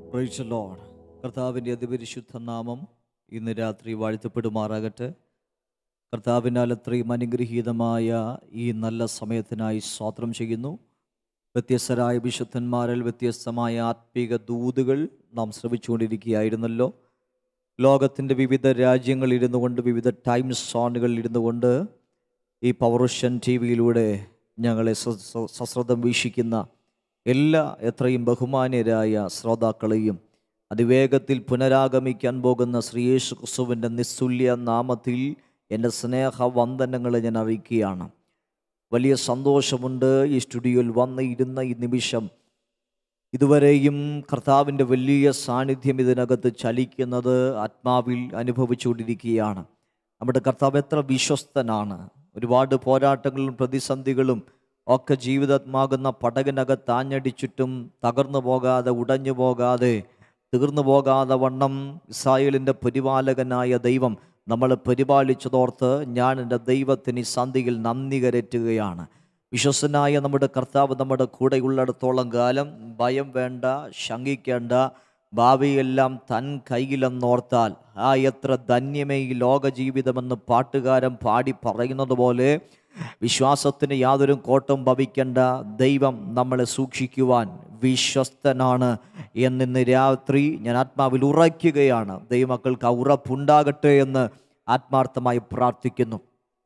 Price load കർത്താവിൻ്റെ അതിപരിശുദ്ധ നാമം ഇന്ന് രാത്രി വാഴ്ത്തപ്പെടുമാറാകട്ടെ കർത്താവിനാൽ അത്രയും അനുഗ്രഹീതമായ ഈ നല്ല സമയത്തിനായി സ്വാത്രം ചെയ്യുന്നു വ്യത്യസ്തരായ വിശുദ്ധന്മാരിൽ വ്യത്യസ്തമായ ആത്മീക ദൂതുകൾ നാം ശ്രമിച്ചുകൊണ്ടിരിക്കുകയായിരുന്നല്ലോ ലോകത്തിൻ്റെ വിവിധ രാജ്യങ്ങളിൽ ഇരുന്നു കൊണ്ട് വിവിധ ടൈം സോണുകളിൽ ഇരുന്നു കൊണ്ട് ഈ പവർഷൻ ടി വിയിലൂടെ ഞങ്ങളെ സ- സ- സശ്രദ്ധം വീക്ഷിക്കുന്ന എല്ലാ എത്രയും ബഹുമാന്യരായ ശ്രോതാക്കളെയും അതിവേഗത്തിൽ പുനരാഗമിക്കാൻ പോകുന്ന ശ്രീയേശു ക്രിസ്തുവിൻ്റെ നിസ്തുല്യ നാമത്തിൽ എൻ്റെ സ്നേഹ വന്ദനങ്ങളെ ഞാൻ അറിയിക്കുകയാണ് വലിയ സന്തോഷമുണ്ട് ഈ സ്റ്റുഡിയോയിൽ വന്ന് ഇരുന്ന ഈ നിമിഷം ഇതുവരെയും കർത്താവിൻ്റെ വലിയ സാന്നിധ്യം ഇതിനകത്ത് ചലിക്കുന്നത് ആത്മാവിൽ അനുഭവിച്ചുകൊണ്ടിരിക്കുകയാണ് നമ്മുടെ കർത്താവ് എത്ര വിശ്വസ്തനാണ് ഒരുപാട് പോരാട്ടങ്ങളും പ്രതിസന്ധികളും ഒക്കെ ജീവിതമാകുന്ന പടകിനകത്ത് ആഞ്ഞടിച്ചിട്ടും തകർന്നു പോകാതെ ഉടഞ്ഞു പോകാതെ തീർന്നു പോകാതെ വണ്ണം ഇസ്രായേലിൻ്റെ പരിപാലകനായ ദൈവം നമ്മളെ പരിപാലിച്ചതോർത്ത് ഞാൻ എൻ്റെ ദൈവത്തിന് ഈ സന്ധിയിൽ നന്ദി കരറ്റുകയാണ് വിശ്വസനായ നമ്മുടെ കർത്താവ് നമ്മുടെ കൂടെ ഉള്ളിടത്തോളം കാലം ഭയം വേണ്ട ശങ്കിക്കേണ്ട ഭാവിയെല്ലാം തൻ കയ്യിലെന്നോർത്താൽ ആ എത്ര ധന്യമേ ഈ ലോക ജീവിതമെന്ന് പാട്ടുകാരൻ പാടി പറയുന്നത് പോലെ വിശ്വാസത്തിന് യാതൊരു കോട്ടം ഭവിക്കേണ്ട ദൈവം നമ്മളെ സൂക്ഷിക്കുവാൻ വിശ്വസ്തനാണ് എന്നിന്ന് രാത്രി ഞാൻ ആത്മാവിൽ ഉറയ്ക്കുകയാണ് ദൈവമക്കൾക്ക് ആ ഉറപ്പുണ്ടാകട്ടെ എന്ന് ആത്മാർത്ഥമായി പ്രാർത്ഥിക്കുന്നു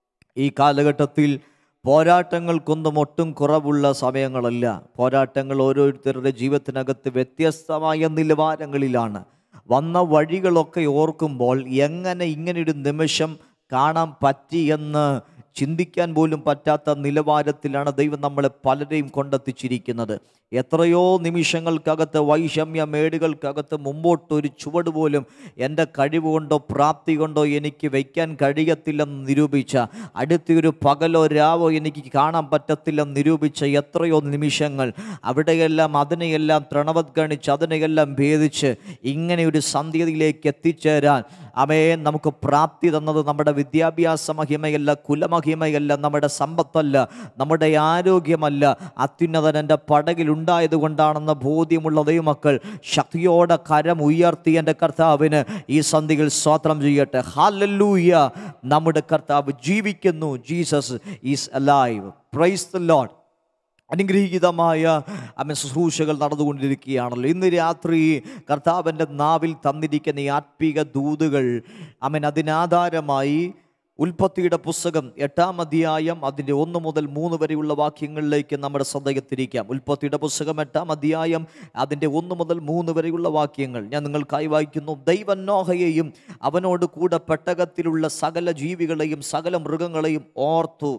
ഈ കാലഘട്ടത്തിൽ പോരാട്ടങ്ങൾക്കൊന്നും ഒട്ടും കുറവുള്ള സമയങ്ങളല്ല പോരാട്ടങ്ങൾ ഓരോരുത്തരുടെ ജീവിതത്തിനകത്ത് വ്യത്യസ്തമായ നിലവാരങ്ങളിലാണ് വന്ന വഴികളൊക്കെ ഓർക്കുമ്പോൾ എങ്ങനെ ഇങ്ങനൊരു നിമിഷം കാണാൻ പറ്റിയെന്ന് ചിന്തിക്കാൻ പോലും പറ്റാത്ത നിലവാരത്തിലാണ് ദൈവം നമ്മളെ പലരെയും കൊണ്ടെത്തിച്ചിരിക്കുന്നത് എത്രയോ നിമിഷങ്ങൾക്കകത്ത് വൈഷമ്യ മേടുകൾക്കകത്ത് മുമ്പോട്ട് ഒരു ചുവട് പോലും എൻ്റെ കഴിവ് കൊണ്ടോ പ്രാപ്തി കൊണ്ടോ എനിക്ക് വയ്ക്കാൻ കഴിയത്തില്ലെന്ന് നിരൂപിച്ച അടുത്തൊരു പകലോ രാവോ എനിക്ക് കാണാൻ പറ്റത്തില്ലെന്ന് നിരൂപിച്ച എത്രയോ നിമിഷങ്ങൾ അവിടെയെല്ലാം അതിനെയെല്ലാം തൃണവത്ഗണിച്ച് അതിനെയെല്ലാം ഭേദിച്ച് ഇങ്ങനെ ഒരു സന്ധ്യതയിലേക്ക് എത്തിച്ചേരാൻ അവയെ നമുക്ക് പ്രാപ്തി തന്നത് നമ്മുടെ വിദ്യാഭ്യാസ മഹിമയല്ല കുലമഹിമയല്ല നമ്മുടെ സമ്പത്തല്ല നമ്മുടെ ആരോഗ്യമല്ല അത്യുന്നതൻ എൻ്റെ പടകിൽ ഉണ്ടായത് കൊണ്ടാണെന്ന ബോധ്യമുള്ള ദൈവമക്കൾ ശക്തിയോടെ കരം ഉയർത്തി എൻ്റെ കർത്താവിന് ഈ സന്ധികൾ സ്വാത്രം ചെയ്യട്ടെ ഹാലല്ലൂയ നമ്മുടെ കർത്താവ് ജീവിക്കുന്നു Jesus is alive praise the Lord അനുഗ്രഹീതമായ അമ്മ ശുശ്രൂഷകൾ നടന്നുകൊണ്ടിരിക്കുകയാണല്ലോ ഇന്ന് രാത്രി കർത്താവിൻ്റെ നാവിൽ തന്നിരിക്കുന്ന ഈ ആത്മീക ദൂതുകൾ അമ്മൻ അതിനാധാരമായി ഉൽപ്പത്തിയുടെ പുസ്തകം എട്ടാം അധ്യായം അതിൻ്റെ ഒന്ന് മുതൽ മൂന്ന് വരെയുള്ള വാക്യങ്ങളിലേക്ക് നമ്മുടെ ശ്രദ്ധയത്തിരിക്കാം ഉൽപ്പത്തിയുടെ പുസ്തകം എട്ടാം അധ്യായം അതിൻ്റെ ഒന്ന് മുതൽ മൂന്ന് വരെയുള്ള വാക്യങ്ങൾ ഞാൻ നിങ്ങൾക്കായി വായിക്കുന്നു ദൈവം നോഹയെയും അവനോട് കൂടെ പെട്ടകത്തിലുള്ള സകല ജീവികളെയും സകല മൃഗങ്ങളെയും ഓർത്തു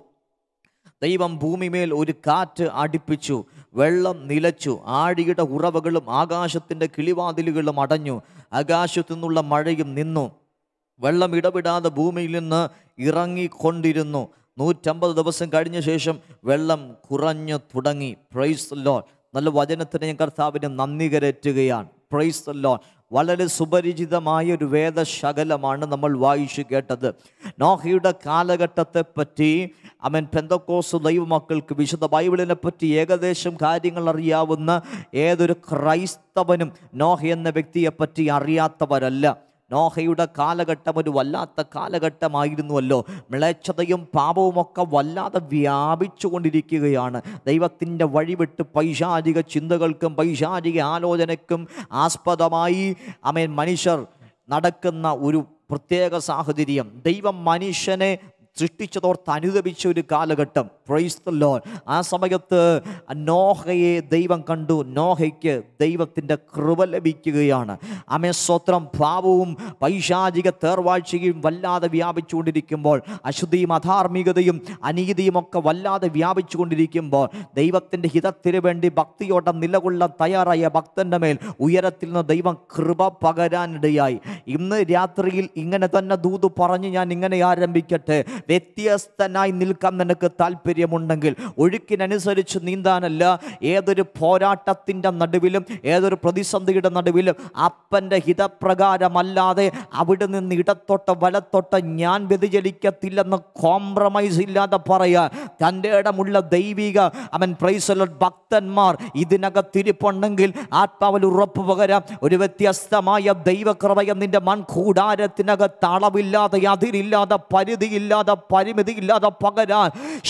ദൈവം ഭൂമിമേൽ ഒരു കാറ്റ് അടിപ്പിച്ചു വെള്ളം നിലച്ചു ആഴിയുടെ ഉറവകളും ആകാശത്തിൻ്റെ കിളിവാതിലുകളും അടഞ്ഞു ആകാശത്തു നിന്നുള്ള മഴയും നിന്നു വെള്ളം ഇടപെടാതെ ഭൂമിയിൽ നിന്ന് ഇറങ്ങിക്കൊണ്ടിരുന്നു നൂറ്റമ്പത് ദിവസം കഴിഞ്ഞ ശേഷം വെള്ളം കുറഞ്ഞു തുടങ്ങി പ്രൈസ് ലോ നല്ല വചനത്തിന് ഞാൻ കർത്താവിന് നന്ദി കരറ്റുകയാണ് പ്രൈസ് ലോ വളരെ സുപരിചിതമായ ഒരു വേദശകലമാണ് നമ്മൾ വായിച്ചു കേട്ടത് നോഹയുടെ കാലഘട്ടത്തെ പറ്റി അവൻ പെന്തക്കോസ് ദൈവമക്കൾക്ക് വിശുദ്ധ ബൈബിളിനെ പറ്റി ഏകദേശം കാര്യങ്ങൾ അറിയാവുന്ന ഏതൊരു ക്രൈസ്തവനും നോഹ എന്ന വ്യക്തിയെ പറ്റി അറിയാത്തവരല്ല നോഹയുടെ കാലഘട്ടം ഒരു വല്ലാത്ത കാലഘട്ടമായിരുന്നുവല്ലോ മ്ലേച്ഛതയും പാപവുമൊക്കെ വല്ലാതെ വ്യാപിച്ചു കൊണ്ടിരിക്കുകയാണ് ദൈവത്തിൻ്റെ വഴിവിട്ട് പൈശാചിക ചിന്തകൾക്കും പൈശാചിക ആലോചനയ്ക്കും ആസ്പദമായി അമേൻ മനുഷ്യർ നടക്കുന്ന ഒരു പ്രത്യേക സാഹചര്യം ദൈവം മനുഷ്യനെ സൃഷ്ടിച്ചതോർത്ത് അനുദപിച്ച ഒരു കാലഘട്ടം പ്രൈസ് ദ ലോർഡ് ആ സമയത്ത് നോഹയെ ദൈവം കണ്ടു നോഹയ്ക്ക് ദൈവത്തിൻ്റെ കൃപ ലഭിക്കുകയാണ് അമേ സ്വത്രം ഭാവവും പൈശാചിക തേർവാഴ്ചയും വല്ലാതെ വ്യാപിച്ചുകൊണ്ടിരിക്കുമ്പോൾ അശുദ്ധിയും അധാർമികതയും അനീതിയും ഒക്കെ വല്ലാതെ വ്യാപിച്ചുകൊണ്ടിരിക്കുമ്പോൾ ദൈവത്തിൻ്റെ ഹിതത്തിന് വേണ്ടി ഭക്തിയോടെ നിലകൊള്ളാൻ തയ്യാറായ ഭക്തൻ്റെ മേൽ ഉയരത്തിൽ നിന്ന് ദൈവം കൃപ പകരാനിടയായി ഇന്ന് രാത്രിയിൽ ഇങ്ങനെ തന്നെ ദൂത് പറഞ്ഞ് ഞാൻ ഇങ്ങനെ ആരംഭിക്കട്ടെ വ്യത്യസ്തനായി നിൽക്കാൻ നിനക്ക് താല്പര്യമുണ്ടെങ്കിൽ ഒഴുക്കിനനുസരിച്ച് നീന്താനല്ല ഏതൊരു പോരാട്ടത്തിൻ്റെ നടുവിലും ഏതൊരു പ്രതിസന്ധിയുടെ നടുവിലും അപ്പൻ്റെ ഹിതപ്രകാരമല്ലാതെ അവിടെ നിന്ന് ഇടത്തോട്ട് വലത്തോട്ട് ഞാൻ വ്യതിചലിക്കത്തില്ലെന്ന് കോംപ്രമൈസ് ഇല്ലാതെ പറയാൻ തൻ്റെ ഇടമുള്ള ദൈവിക അവൻ പ്രൈസല ഭക്തന്മാർ ഇതിനകത്തിരിപ്പുണ്ടെങ്കിൽ ആത്മാവിൽ ഉറപ്പ് പകരാം ഒരു വ്യത്യസ്തമായ ദൈവകൃപയം നിന്റെ മൺകൂടാരത്തിനകത്ത് അളവില്ലാതെ അതിരില്ലാതെ പരിധിയില്ലാതെ പരിമിതിയില്ലാതെ പകരാൻ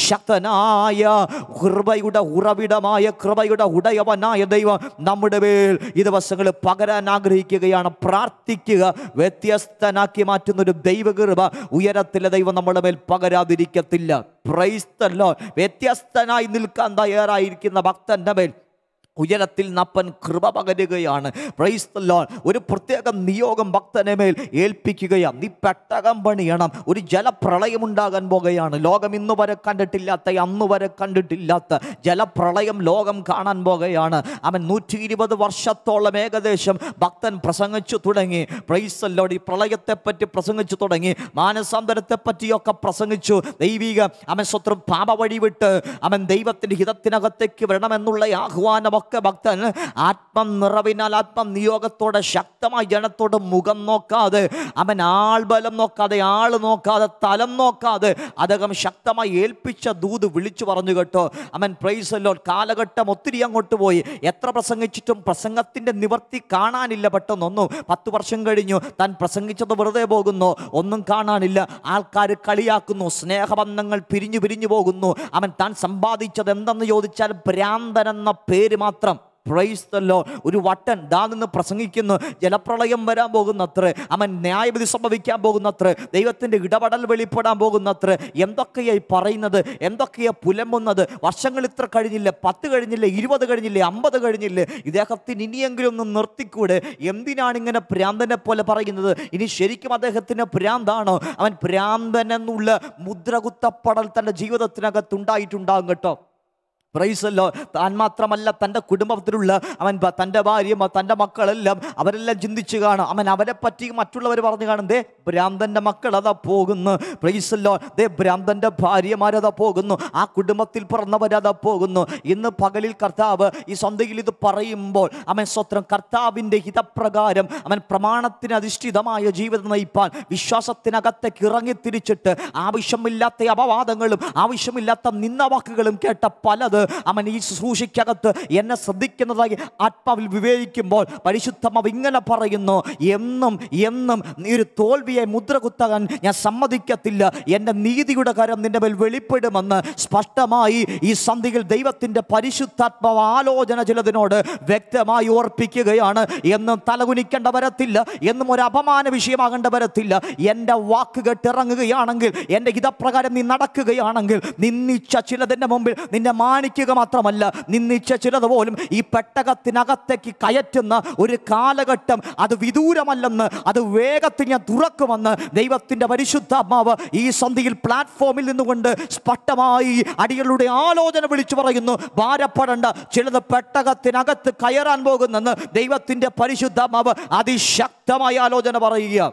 ശക്തനായ കൃപയുടെ ഉറവിടമായ കൃപയുടെ ഉടയവനായ ദൈവം നമ്മുടെ മേൽ ഈ ദിവസങ്ങളിൽ പകരാൻ ആഗ്രഹിക്കുകയാണ് പ്രാർത്ഥിക്കുക വ്യത്യസ്തനാക്കി മാറ്റുന്ന ഒരു ദൈവകൃപ ഉയരത്തിലെ ദൈവം നമ്മുടെ മേൽ പകരാതിരിക്കത്തില്ല പ്രൈസ്തല്ലോ വ്യത്യസ്തനായി നിൽക്കാൻ തയ്യാറായിരിക്കുന്ന ഭക്തന്റെ മേൽ ഉയരത്തിൽ നപ്പൻ കൃപ പകരുകയാണ് പ്രൈസ് the Lord. ഒരു പ്രത്യേക നിയോഗം ഭക്തനെ മേൽ ഏൽപ്പിക്കുകയാണ് നീ പെട്ടകം പണിയണം ഒരു ജലപ്രളയം ഉണ്ടാകാൻ പോകുകയാണ് ലോകം ഇന്ന് വരെ കണ്ടിട്ടില്ലാത്ത അന്ന് വരെ കണ്ടിട്ടില്ലാത്ത ജലപ്രളയം ലോകം കാണാൻ പോകുകയാണ് അവൻ നൂറ്റി ഇരുപത് വർഷത്തോളം ഏകദേശം ഭക്തൻ പ്രസംഗിച്ചു തുടങ്ങി പ്രൈസ് ലോഡ് ഈ പ്രളയത്തെ പറ്റി പ്രസംഗിച്ചു തുടങ്ങി മാനസാന്തരത്തെ പറ്റിയൊക്കെ പ്രസംഗിച്ചു ദൈവിക അവൻ സ്വത്രം പാപ വഴി വിട്ട് അവൻ ദൈവത്തിന്റെ ഹിതത്തിനകത്തേക്ക് വരണമെന്നുള്ള ആഹ്വാനമൊക്കെ ഭക്തൻ ആത്മ നിറവിനാൽ ആത്മ നിയോഗത്തോടെ ശക്തമായി ജനത്തോട് മുഖം നോക്കാതെ അവൻ ആൾബലം നോക്കാതെ ആള് നോക്കാതെ തലം നോക്കാതെ അദ്ദേഹം ശക്തമായി ഏൽപ്പിച്ച ദൂത് വിളിച്ചു പറഞ്ഞു കേട്ടോ അവൻ പ്രൈസല്ലോ കാലഘട്ടം ഒത്തിരി അങ്ങോട്ട് പോയി എത്ര പ്രസംഗിച്ചിട്ടും പ്രസംഗത്തിന്റെ നിവർത്തി കാണാനില്ല പെട്ടെന്നൊന്നും പത്ത് വർഷം കഴിഞ്ഞു താൻ പ്രസംഗിച്ചത് വെറുതെ പോകുന്നു ഒന്നും കാണാനില്ല ആൾക്കാർ കളിയാക്കുന്നു സ്നേഹബന്ധങ്ങൾ പിരിഞ്ഞു പിരിഞ്ഞു പോകുന്നു അവൻ താൻ സമ്പാദിച്ചത് എന്തെന്ന് ചോദിച്ചാൽ ഭ്രാന്തൻ എന്ന പേര് മാത്രം പ്രൈസ്തല്ലോ ഒരു വട്ടൻ ദാ നിന്ന് പ്രസംഗിക്കുന്നു ജലപ്രളയം വരാൻ പോകുന്നത്ര അവൻ ന്യായവിധി സംഭവിക്കാൻ പോകുന്നത്ര ദൈവത്തിന്റെ ഇടപെടൽ വെളിപ്പെടാൻ പോകുന്നത്ര എന്തൊക്കെയായി പറയുന്നത് എന്തൊക്കെയാ പുലമ്പുന്നത് വർഷങ്ങൾ ഇത്ര കഴിഞ്ഞില്ലേ പത്ത് കഴിഞ്ഞില്ലേ ഇരുപത് കഴിഞ്ഞില്ലേ അമ്പത് കഴിഞ്ഞില്ലേ ഇദ്ദേഹത്തിന് ഇനിയെങ്കിലും ഒന്ന് നിർത്തിക്കൂടെ എന്തിനാണ് ഇങ്ങനെ ഭ്രാന്തനെ പോലെ പറയുന്നത് ഇനി ശരിക്കും അദ്ദേഹത്തിന് ഭ്രാന്താണോ അവൻ ഭ്രാന്തൻ എന്നുള്ള മുദ്രകുത്തപ്പെടൽ തൻ്റെ ജീവിതത്തിനകത്ത് ഉണ്ടായിട്ടുണ്ടാകും കേട്ടോ പ്രൈസല്ലോ താൻ മാത്രമല്ല തൻ്റെ കുടുംബത്തിലുള്ള അവൻ പ- തൻ്റെ ഭാര്യ മ- തൻ്റെ മക്കളെല്ലാം അവരെല്ലാം ചിന്തിച്ചു കാണും അവൻ അവരെ പറ്റി മറ്റുള്ളവർ പറഞ്ഞു കാണും ദേ ഭ്രാന്തൻ്റെ മക്കൾ അതാ പോകുന്നു പ്രൈസല്ലോ ദേ ഭ്രാന്തൻ്റെ ഭാര്യമാരതാ പോകുന്നു ആ കുടുംബത്തിൽ പിറന്നവരതാ പോകുന്നു ഇന്ന് പകലിൽ കർത്താവ് ഈ സന്ധ്യയിൽ ഇത് പറയുമ്പോൾ അവൻ സ്വത്രം കർത്താവിൻ്റെ ഹിതപ്രകാരം അവൻ പ്രമാണത്തിന് അധിഷ്ഠിതമായ ജീവിതം നയിപ്പാൻ വിശ്വാസത്തിനകത്തേക്ക് ഇറങ്ങി തിരിച്ചിട്ട് ആവശ്യമില്ലാത്ത അപവാദങ്ങളും ആവശ്യമില്ലാത്ത നിന്നവാക്കുകളും കേട്ട പലത് അവൻ ഈ ശുശ്രൂഷയ്ക്കകത്ത് എന്നെ ശ്രദ്ധിക്കുന്നതായി ആത്മാവിൽ വിവേചിക്കുമ്പോൾ പരിശുദ്ധമാവ് ഇങ്ങനെ പറയുന്നു എന്നും എന്നും നീ ഒരു തോൽവിയെ മുദ്ര കുത്താൻ ഞാൻ സമ്മതിക്കത്തില്ല എൻ്റെ നീതിയുടെ കരം നിന്റെ മേൽ വെളിപ്പെടുമെന്ന് സ്പഷ്ടമായി ഈ സന്ധിയിൽ ദൈവത്തിൻ്റെ പരിശുദ്ധാത്മാവ് ആലോചന ചിലതിനോട് വ്യക്തമായി ഓർപ്പിക്കുകയാണ് എന്നും തലകുനിക്കേണ്ട വരത്തില്ല എന്നും ഒരു അപമാന വിഷയമാകേണ്ട വരത്തില്ല എൻ്റെ വാക്ക് കേട്ടിറങ്ങുകയാണെങ്കിൽ എൻ്റെ ഹിതപ്രകാരം നീ നടക്കുകയാണെങ്കിൽ നിന്നിച്ച ചിലതിൻ്റെ മുമ്പിൽ നിന്നെ മാനിക്കുക മാത്രമല്ല നിന്നിച്ച ചിലത് പോലും ഈ പെട്ടകത്തിനകത്തേക്ക് കയറ്റുന്ന ഒരു കാലഘട്ടം അത് വിദൂരമല്ലെന്ന് അത് വേഗത്തിൽ ഞാൻ തുറക്കുമെന്ന് ദൈവത്തിൻ്റെ പരിശുദ്ധാത്മാവ് ഈ സന്ധിയിൽ പ്ലാറ്റ്ഫോമിൽ നിന്നുകൊണ്ട് സ്പഷ്ടമായി അടികളുടെ ആലോചന വിളിച്ചു പറയുന്നു ഭാരപ്പെടേണ്ട ചിലത് പെട്ടകത്തിനകത്ത് കയറാൻ പോകുന്നെന്ന് ദൈവത്തിൻ്റെ പരിശുദ്ധാത്മാവ് അതിശക്തമായ ആലോചന പറയുക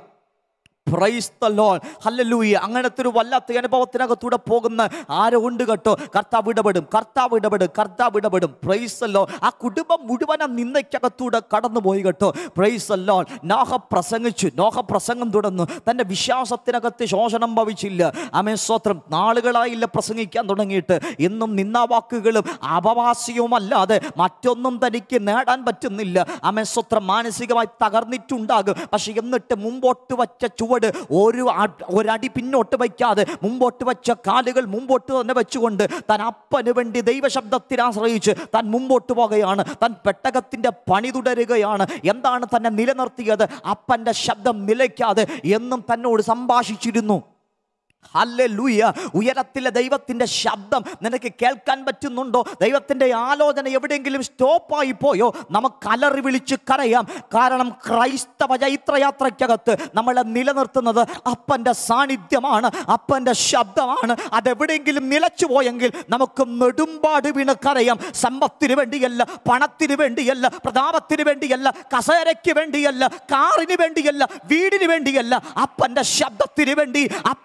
പ്രൈസ് ദ ലോർഡ് ഹല്ലേലൂയ അങ്ങനത്തെ ഒരു വല്ലാത്ത അനുഭവത്തിനകത്തൂടെ പോകുന്ന ആരോ ഉണ്ട് കേട്ടോ കർത്താവ് ഇടപെടും കർത്താവ് ഇടപെടും കർത്താവ് ഇടപെടും പ്രൈസ് അല്ലോ ആ കുടുംബം മുഴുവൻ ആ നിന്നയ്ക്കകത്തൂടെ കടന്നുപോയി കേട്ടോ പ്രൈസ് അല്ലോ നോഹ പ്രസംഗിച്ചു നോഹ പ്രസംഗം തുടർന്നു തൻ്റെ വിശ്വാസത്തിനകത്ത് ശോഷണം ഭവിച്ചില്ല അമേ സ്വത്രം നാളുകളായില്ല പ്രസംഗിക്കാൻ തുടങ്ങിയിട്ട് എന്നും നിന്നാവാക്കുകളും അപവാസ്യവുമല്ലാതെ മറ്റൊന്നും തനിക്ക് നേടാൻ പറ്റുന്നില്ല അമേ സ്വത്രം മാനസികമായി തകർന്നിട്ടുണ്ടാകും പക്ഷെ എന്നിട്ട് മുമ്പോട്ട് വച്ച ചുവട് ഒരു അ- ഒരടി പിന്നോട്ട് വയ്ക്കാതെ മുമ്പോട്ട് വെച്ച കാലുകൾ മുമ്പോട്ട് തന്നെ വെച്ചുകൊണ്ട് താൻ അപ്പന് വേണ്ടി ദൈവശബ്ദത്തിൽ ആശ്രയിച്ച് താൻ മുമ്പോട്ട് പോകുകയാണ് താൻ പെട്ടകത്തിൻ്റെ പണി തുടരുകയാണ് എന്താണ് തന്നെ നിലനിർത്തിയത് അപ്പൻ്റെ ശബ്ദം നിലയ്ക്കാതെ എന്നും തന്നോട് സംഭാഷിച്ചിരുന്നു ഹല്ലേലൂയ ഉയരത്തിലെ ദൈവത്തിൻ്റെ ശബ്ദം നിനക്ക് കേൾക്കാൻ പറ്റുന്നുണ്ടോ ദൈവത്തിൻ്റെ ആലോചന എവിടെയെങ്കിലും സ്റ്റോപ്പായി പോയോ നമുക്ക് അലറി വിളിച്ച് കരയാം കാരണം ക്രൈസ്തവ ചൈത്രയാത്രയ്ക്കകത്ത് നമ്മളെ നിലനിർത്തുന്നത് അപ്പൻ്റെ സാന്നിധ്യമാണ് അപ്പൻ്റെ ശബ്ദമാണ് അതെവിടെയെങ്കിലും നിലച്ചു പോയെങ്കിൽ നമുക്ക് നെടുമ്പാട് വീണ് കരയാം സമ്പത്തിന് വേണ്ടിയല്ല പണത്തിന് വേണ്ടിയല്ല പ്രതാപത്തിന് വേണ്ടിയല്ല കസേരയ്ക്ക് വേണ്ടിയല്ല കാറിന് വേണ്ടിയല്ല വീടിന് വേണ്ടിയല്ല അപ്പൻ്റെ ശബ്ദത്തിന് വേണ്ടി അപ്പൻ്റെ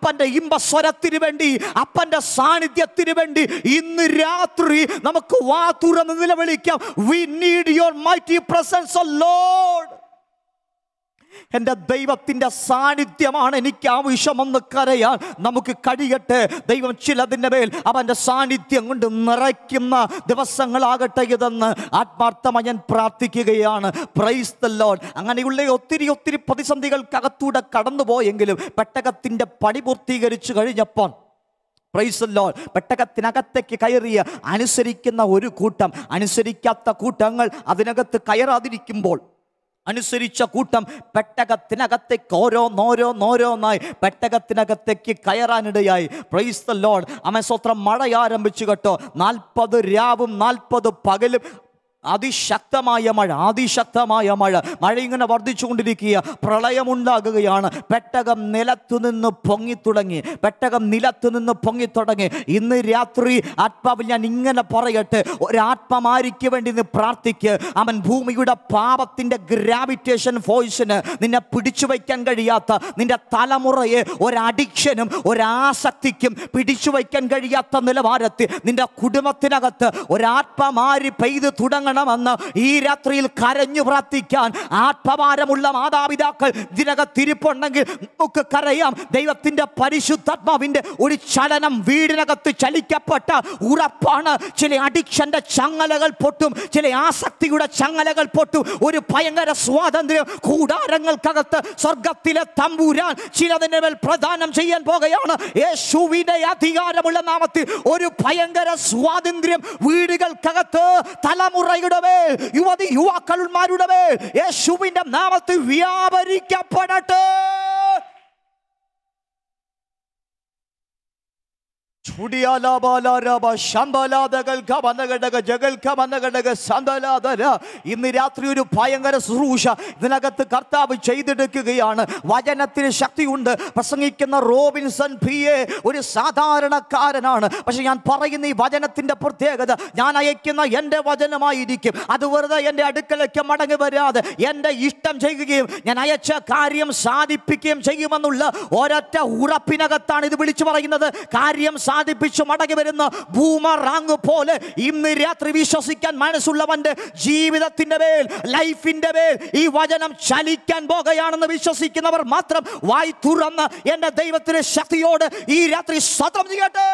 ഇമ്പസ്വരത്തിന് വേണ്ടി അപ്പന്റെ സാന്നിധ്യത്തിന് വേണ്ടി ഇന്ന് രാത്രി നമുക്ക് വാ തുറന്ന് നിലവിളിക്കാം we need your mighty presence Lord എൻ്റെ ദൈവത്തിൻ്റെ സാന്നിധ്യമാണ് എനിക്ക് ആവശ്യമെന്ന് കരയാൻ നമുക്ക് കഴിയട്ടെ ദൈവം ചിലതിൻ്റെ മേൽ അവൻ്റെ സാന്നിധ്യം കൊണ്ട് നിറയ്ക്കുന്ന ദിവസങ്ങളാകട്ടെ ഇതെന്ന് ആത്മാർത്ഥമായി ഞാൻ പ്രാർത്ഥിക്കുകയാണ് പ്രൈസ് ദ ലോഡ് അങ്ങനെയുള്ള ഒത്തിരി ഒത്തിരി പ്രതിസന്ധികൾക്കകത്തൂടെ കടന്നുപോയെങ്കിലും പെട്ടകത്തിൻ്റെ പണി പൂർത്തീകരിച്ചു കഴിഞ്ഞപ്പോൾ പ്രൈസ് ലോഡ് പെട്ടകത്തിനകത്തേക്ക് കയറിയ അനുസരിക്കുന്ന ഒരു കൂട്ടം അനുസരിക്കാത്ത കൂട്ടങ്ങൾ അതിനകത്ത് കയറാതിരിക്കുമ്പോൾ അനുസരിച്ച കൂട്ടം പെട്ടകത്തിനകത്തേക്ക് ഓരോന്നോരോന്നോരോന്നായി പെട്ടകത്തിനകത്തേക്ക് കയറാനിടയായി പ്രൈസ് ദ ലോഡ് അമസ്വത്രം മഴ ആരംഭിച്ചു കേട്ടോ നാൽപ്പത് രാവും നാൽപ്പത് പകലും അതിശക്തമായ മഴ അതിശക്തമായ മഴ മഴ ഇങ്ങനെ വർദ്ധിച്ചുകൊണ്ടിരിക്കുക പ്രളയമുണ്ടാകുകയാണ് പെട്ടകം നിലത്തു നിന്ന് പൊങ്ങിത്തുടങ്ങി പെട്ടകം നിലത്തു നിന്ന് പൊങ്ങിത്തുടങ്ങി ഇന്ന് രാത്രി ആത്മാവിൽ ഞാൻ ഇങ്ങനെ പറയട്ടെ ഒരാത്മമാരിക്ക് വേണ്ടി നീ പ്രാർത്ഥിക്ക് അവൻ ഭൂമിയുടെ പാപത്തിന്റെ ഗ്രാവിറ്റേഷൻ ഫോഴ്സിന് നിന്നെ പിടിച്ചു വയ്ക്കാൻ കഴിയാത്ത നിന്റെ തലമുറയെ ഒരഡിക്ഷനും ഒരാസക്തിക്കും പിടിച്ചു വയ്ക്കാൻ കഴിയാത്ത നിലവാരത്തിൽ നിന്റെ കുടുംബത്തിനകത്ത് ഒരാത്മമാരി പെയ്ത് തുടങ്ങണമെന്ന് ഈ രാത്രിയിൽ കരഞ്ഞു പ്രാർത്ഥിക്കാൻ ആത്മഭാരമുള്ള മാതാപിതാക്കൾ ഇതിനകത്തിരിപ്പുണ്ടെങ്കിൽ നമുക്ക് കരയാം ദൈവത്തിന്റെ പരിശുദ്ധാത്മാവിന്റെ ഒരു ചലനം വീടിനകത്ത് ചലിക്കപ്പെട്ട ഉറപ്പാണ് ചില അഡിക്ഷന്റെ ചങ്ങലകൾ പൊട്ടും ചില ആസക്തിയുടെ ചങ്ങലകൾ പൊട്ടും ഒരു ഭയങ്കര സ്വാതന്ത്ര്യം കൂടാരങ്ങൾക്കകത്ത് സ്വർഗത്തിലെ തമ്പൂരാൻ ചിലതിന്റെ മേൽ പ്രദാനം ചെയ്യാൻ പോകുകയാണ് യേശുവിന്റെ അധികാരമുള്ള നാമത്തിൽ ഒരു ഭയങ്കര സ്വാതന്ത്ര്യം വീടുകൾക്കകത്ത് തലമുറയുടെ മേൽ യുവതി യുവാക്കന്മാരുടെ മേൽ യേശുവിന്റെ നാമത്തിൽ വ്യാപരിക്കപ്പെടട്ടെ ചുടിയാലാബാലാരാബ ശമ്പലാദകൾ കവനഘടക ജഗൽ കവനഘടക സന്തലാതര ഇന്ന് രാത്രി ഒരു ഭയങ്കര ശുശ്രൂഷ ഇതിനകത്ത് കർത്താവ് ചെയ്തെടുക്കുകയാണ് വചനത്തിന് ശക്തിയുണ്ട് പ്രസംഗിക്കുന്ന റോബിൻസൺ പി എ ഒരു സാധാരണക്കാരനാണ് പക്ഷെ ഞാൻ പറയുന്ന ഈ വചനത്തിന്റെ പ്രത്യേകത ഞാൻ അയക്കുന്ന എൻ്റെ വചനമായിരിക്കും അത് വെറുതെ എൻ്റെ അടുക്കലേക്ക് മടങ്ങി വരാതെ എൻ്റെ ഇഷ്ടം ചെയ്യുകയും ഞാൻ അയച്ച കാര്യം സാധിപ്പിക്കുകയും ചെയ്യുമെന്നുള്ള ഒരൊറ്റ ഉറപ്പിനകത്താണ് ഇത് വിളിച്ചു പറയുന്നത് കാര്യം സാധിപ്പിച്ചു മടങ്ങി വരുന്ന ഭൂമറാങ് പോലെ ഇന്ന് രാത്രി വിശ്വസിക്കാൻ മനസ്സുള്ളവന്റെ ജീവിതത്തിന്റെ മേൽ ലൈഫിന്റെ മേൽ ഈ വചനം ചലിക്കാൻ പോകുകയാണെന്ന് വിശ്വസിക്കുന്നവർ മാത്രം വായി തുറന്ന് എന്റെ ദൈവത്തിന്റെ ശക്തിയോട് ഈ രാത്രി സ്വതം ചെയ്യട്ടെ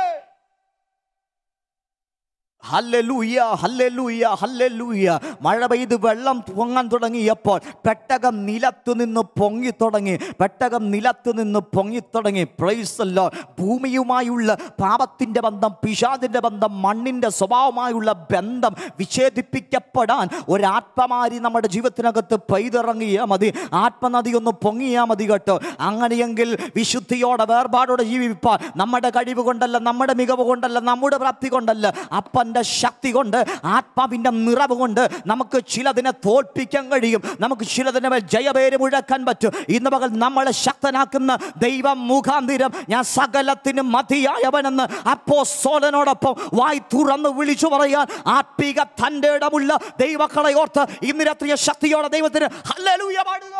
ഹല്ലേലൂയ ഹല്ലേലൂയ ഹല്ലേലൂയ മഴ പെയ്ത് വെള്ളം പൊങ്ങാൻ തുടങ്ങിയപ്പോൾ പെട്ടകം നിലത്തു നിന്ന് പൊങ്ങി തുടങ്ങി പെട്ടകം നിലത്തു നിന്ന് പൊങ്ങി തുടങ്ങി പ്രൈസല്ലോ ഭൂമിയുമായുള്ള പാപത്തിൻ്റെ ബന്ധം പിശാദിൻ്റെ ബന്ധം മണ്ണിൻ്റെ സ്വഭാവമായുള്ള ബന്ധം വിച്ഛേദിപ്പിക്കപ്പെടാൻ ഒരാത്മമാരി നമ്മുടെ ജീവിതത്തിനകത്ത് പെയ്തിറങ്ങിയാൽ മതി ആത്മനദി ഒന്ന് പൊങ്ങിയാൽ മതി കേട്ടോ അങ്ങനെയെങ്കിൽ വിശുദ്ധിയോടെ വേർപാടോടെ ജീവിപ്പാൻ നമ്മുടെ കഴിവ് കൊണ്ടല്ല നമ്മുടെ മികവ് കൊണ്ടല്ല നമ്മുടെ പ്രാപ്തി കൊണ്ടല്ല അപ്പൻ്റെ ശക്തി കൊണ്ട് ആത്മാവിൻ്റെ നിറവ് കൊണ്ട് നമുക്ക് ചിലതിനെ തോൽപ്പിക്കാൻ കഴിയും നമുക്ക് ചിലതിനെ മേൽ ജയപേര് മുഴക്കാൻ പറ്റും ഇന്ന് പകൽ നമ്മളെ ശക്തനാക്കുന്ന ദൈവം മുഖാന്തിരം ഞാൻ സകലത്തിനും മതിയായവനെന്ന് അപ്പോ സോലനോടൊപ്പം വായി തുറന്ന് വിളിച്ചു പറയാൻ ആത്മീക തൻ്റെ ഇടമുള്ള ദൈവക്കളെ ഓർത്ത് ഇന്ന് രാത്രിയെ ശക്തിയോടെ ദൈവത്തിന് ഹല്ലേലൂയ പാടുക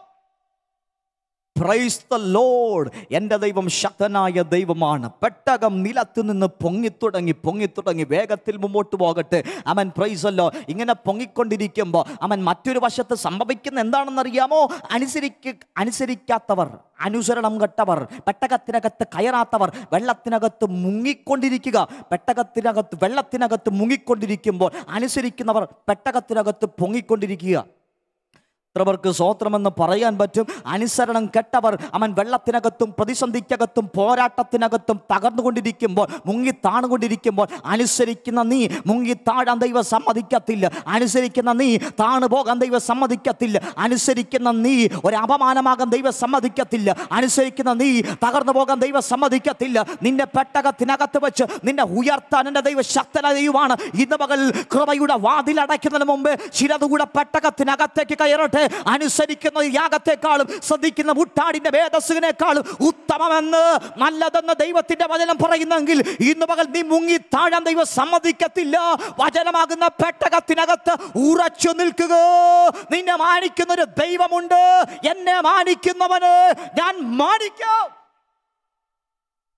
പ്രൈസ് ദ ലോഡ് എൻ്റെ ദൈവം ശക്തനായ ദൈവമാണ് പെട്ടകം നിലത്ത് നിന്ന് പൊങ്ങിത്തുടങ്ങി പൊങ്ങിത്തുടങ്ങി വേഗത്തിൽ മുമ്പോട്ട് പോകട്ടെ അവൻ പ്രൈസല്ലോ ഇങ്ങനെ പൊങ്ങിക്കൊണ്ടിരിക്കുമ്പോൾ അവൻ മറ്റൊരു വശത്ത് സംഭവിക്കുന്ന എന്താണെന്നറിയാമോ അനുസരിക്ക അനുസരിക്കാത്തവർ അനുസരണം കെട്ടവർ പെട്ടകത്തിനകത്ത് കയറാത്തവർ വെള്ളത്തിനകത്ത് മുങ്ങിക്കൊണ്ടിരിക്കുക പെട്ടകത്തിനകത്ത് വെള്ളത്തിനകത്ത് മുങ്ങിക്കൊണ്ടിരിക്കുമ്പോൾ അനുസരിക്കുന്നവർ പെട്ടകത്തിനകത്ത് പൊങ്ങിക്കൊണ്ടിരിക്കുക എത്രവർക്ക് സ്വോത്രമെന്ന് പറയാൻ പറ്റും അനുസരണം കെട്ടവർ അവൻ വെള്ളത്തിനകത്തും പ്രതിസന്ധിക്കകത്തും പോരാട്ടത്തിനകത്തും തകർന്നുകൊണ്ടിരിക്കുമ്പോൾ മുങ്ങി താണുകൊണ്ടിരിക്കുമ്പോൾ അനുസരിക്കുന്ന നീ മുങ്ങി താഴാൻ ദൈവം സമ്മതിക്കത്തില്ല അനുസരിക്കുന്ന നീ താണു പോകാൻ ദൈവം സമ്മതിക്കത്തില്ല അനുസരിക്കുന്ന നീ ഒരു അപമാനമാകാൻ ദൈവം സമ്മതിക്കത്തില്ല അനുസരിക്കുന്ന നീ തകർന്നു പോകാൻ ദൈവം സമ്മതിക്കത്തില്ല നിന്റെ പെട്ടകത്തിനകത്ത് വെച്ച് നിന്നെ ഉയർത്താൻ എൻ്റെ ദൈവ ശക്തന ദൈവമാണ് ഇന്ന് പകൽ കൃപയുടെ വാതിലടയ്ക്കുന്നതിന് മുമ്പ് ചിലതുകൂടെ പെട്ടകത്തിനകത്തേക്ക് കയറട്ടെ അനുസരിക്കുന്ന യാഗത്തെക്കാളും ശ്രദ്ധിക്കുന്ന മുട്ടാടിന്റെ വേദസ്സിനേക്കാളും ഉത്തമമെന്ന് നല്ലതെന്ന് ദൈവത്തിന്റെ വചനം പറയുന്നെങ്കിൽ ഇന്ന് പകൽ നീ മുങ്ങി താഴാൻ ദൈവം സമ്മതിക്കത്തില്ല വചനമാകുന്ന പെട്ടകത്തിനകത്ത് ഉറച്ചു നിൽക്കുക നിന്നെ മാനിക്കുന്ന ഒരു ദൈവമുണ്ട് എന്നെ മാനിക്കുന്നവന് ഞാൻ മാനിക്കാം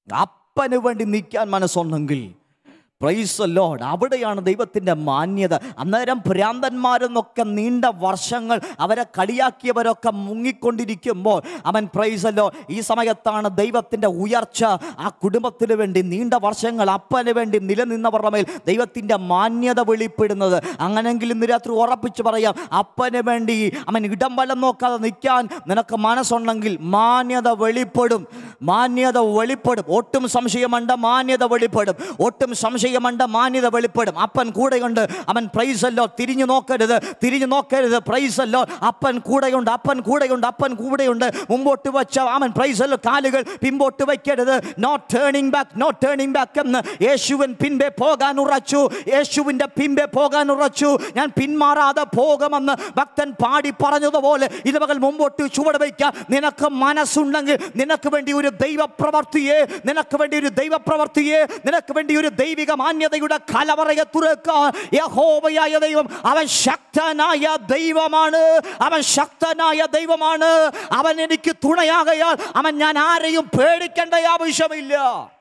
അപ്പന് വേണ്ടി നിൽക്കാൻ മനസ്സുണ്ടെങ്കിൽ പ്രൈസ് ലോഡ് അവിടെയാണ് ദൈവത്തിൻ്റെ മാന്യത അന്നേരം ഭ്രാന്തന്മാരെന്നൊക്കെ നീണ്ട വർഷങ്ങൾ അവരെ കളിയാക്കിയവരൊക്കെ മുങ്ങിക്കൊണ്ടിരിക്കുമ്പോൾ അവൻ പ്രൈസ് ലോ ഈ സമയത്താണ് ദൈവത്തിൻ്റെ ഉയർച്ച ആ കുടുംബത്തിന് വേണ്ടി നീണ്ട വർഷങ്ങൾ അപ്പന് വേണ്ടി നിലനിന്നവരുടെ മേൽ ദൈവത്തിൻ്റെ മാന്യത വെളിപ്പെടുന്നത് അങ്ങനെങ്കിൽ ഇന്ന് രാത്രി ഉറപ്പിച്ച് പറയാം അപ്പന് വേണ്ടി അവൻ ഇടം വലം നോക്കാതെ നിൽക്കാൻ നിനക്ക് മനസ്സുണ്ടെങ്കിൽ മാന്യത വെളിപ്പെടും മാന്യത വെളിപ്പെടും ഒട്ടും സംശയമണ്ട മാന്യത വെളിപ്പെടും ഒട്ടും സംശയമണ്ട മാന്യത വെളിപ്പെടും അപ്പൻ കൂടെയുണ്ട് അവൻ പ്രൈസല്ലോ തിരിഞ്ഞു നോക്കരുത് തിരിഞ്ഞു നോക്കരുത് പ്രൈസല്ലോ അപ്പൻ കൂടെയുണ്ട് അപ്പൻ കൂടെയുണ്ട് അപ്പൻ കൂടെയുണ്ട് മുമ്പോട്ട് വെച്ച അവൻ പ്രൈസല്ലോ കാലുകൾ പിമ്പോട്ട് വയ്ക്കരുത് no turning back no turning back എന്ന് യേശുവൻ പിൻപെ പോകാൻ ഉറച്ചു യേശുവിൻ്റെ പിൻപെ പോകാൻ ഉറച്ചു ഞാൻ പിന്മാറാതെ പോകുമെന്ന് ഭക്തൻ പാടി പറഞ്ഞതുപോലെ ഇതുമകൾ മുമ്പോട്ട് ചുവട് വയ്ക്കുക നിനക്ക് മനസ്സുണ്ടെങ്കിൽ നിനക്ക് വേണ്ടി ഒരു ദൈവപ്രവർത്തിയെ നിനക്ക് വേണ്ടി ഒരു ദൈവപ്രവർത്തിയെ നിനക്ക് വേണ്ടി ഒരു ദൈവിക മാന്യതയുടെ കലവറയെ തുറക്കാൻ യഹോവയായ ദൈവം അവൻ ശക്തനായ ദൈവമാണ് അവൻ ശക്തനായ ദൈവമാണ് അവൻ എനിക്ക് തുണയാകയാൽ അവൻ ഞാൻ ആരെയും പേടിക്കേണ്ട ആവശ്യമില്ല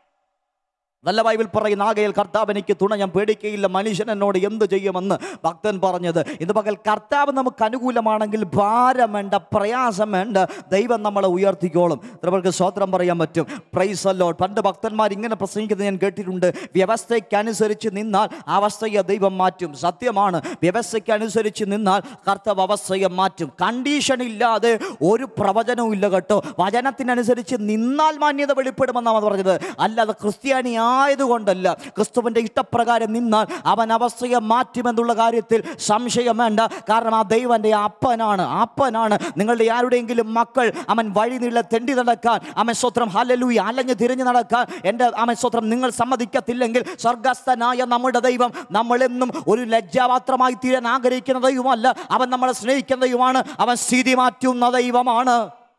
നല്ല ബൈബിൾ പറയുന്ന ആകയിൽ കർത്താവ് എനിക്ക് തുണ ഞാൻ പേടിക്കയില്ല മനുഷ്യൻ എന്നോട് എന്ത് ചെയ്യുമെന്ന് ഭക്തൻ പറഞ്ഞത് ഇത് പകൽ കർത്താവ് നമുക്ക് അനുകൂലമാണെങ്കിൽ ഭാരം വേണ്ട പ്രയാസം വേണ്ട ദൈവം നമ്മളെ ഉയർത്തിക്കോളും ഇത്രവർക്ക് സ്വോത്രം പറയാൻ പറ്റും പ്രൈസ് അല്ലോ പണ്ട് ഭക്തന്മാർ ഇങ്ങനെ പ്രസംഗിക്കുന്നത് ഞാൻ കേട്ടിട്ടുണ്ട് വ്യവസ്ഥയ്ക്കനുസരിച്ച് നിന്നാൽ അവസ്ഥയെ ദൈവം മാറ്റും സത്യമാണ് വ്യവസ്ഥയ്ക്കനുസരിച്ച് നിന്നാൽ കർത്താവ് അവസ്ഥയെ മാറ്റും കണ്ടീഷൻ ഇല്ലാതെ ഒരു പ്രവചനവും ഇല്ല കേട്ടോ വചനത്തിനനുസരിച്ച് നിന്നാൽ മാന്യത വെളിപ്പെടുമെന്നാണ് പറഞ്ഞത് അല്ലാതെ ക്രിസ്ത്യാനി ആയതുകൊണ്ടല്ല ക്രിസ്തുവിൻ്റെ ഇഷ്ടപ്രകാരം നിന്നാൽ അവൻ അവസ്ഥയെ മാറ്റുമെന്നുള്ള കാര്യത്തിൽ സംശയം വേണ്ട കാരണം ആ ദൈവൻ്റെ അപ്പനാണ് അപ്പനാണ് നിങ്ങളുടെ ആരുടെയെങ്കിലും മക്കൾ അവൻ വഴി നീള തെണ്ടി നടക്കാൻ അവൻ സ്വത്രം ഹലലൂയി അലഞ്ഞ് തിരിഞ്ഞു നടക്കാൻ എൻ്റെ അവൻ സ്വത്രം നിങ്ങൾ സമ്മതിക്കത്തില്ലെങ്കിൽ സ്വർഗസ്ഥനായ നമ്മുടെ ദൈവം നമ്മളെന്നും ഒരു ലജ്ജാപാത്രമായി തീരാൻ ആഗ്രഹിക്കുന്ന ദൈവമല്ല അവൻ നമ്മളെ സ്നേഹിക്കുന്ന ദൈവമാണ് അവൻ സ്ഥിതി മാറ്റുന്ന ദൈവമാണ്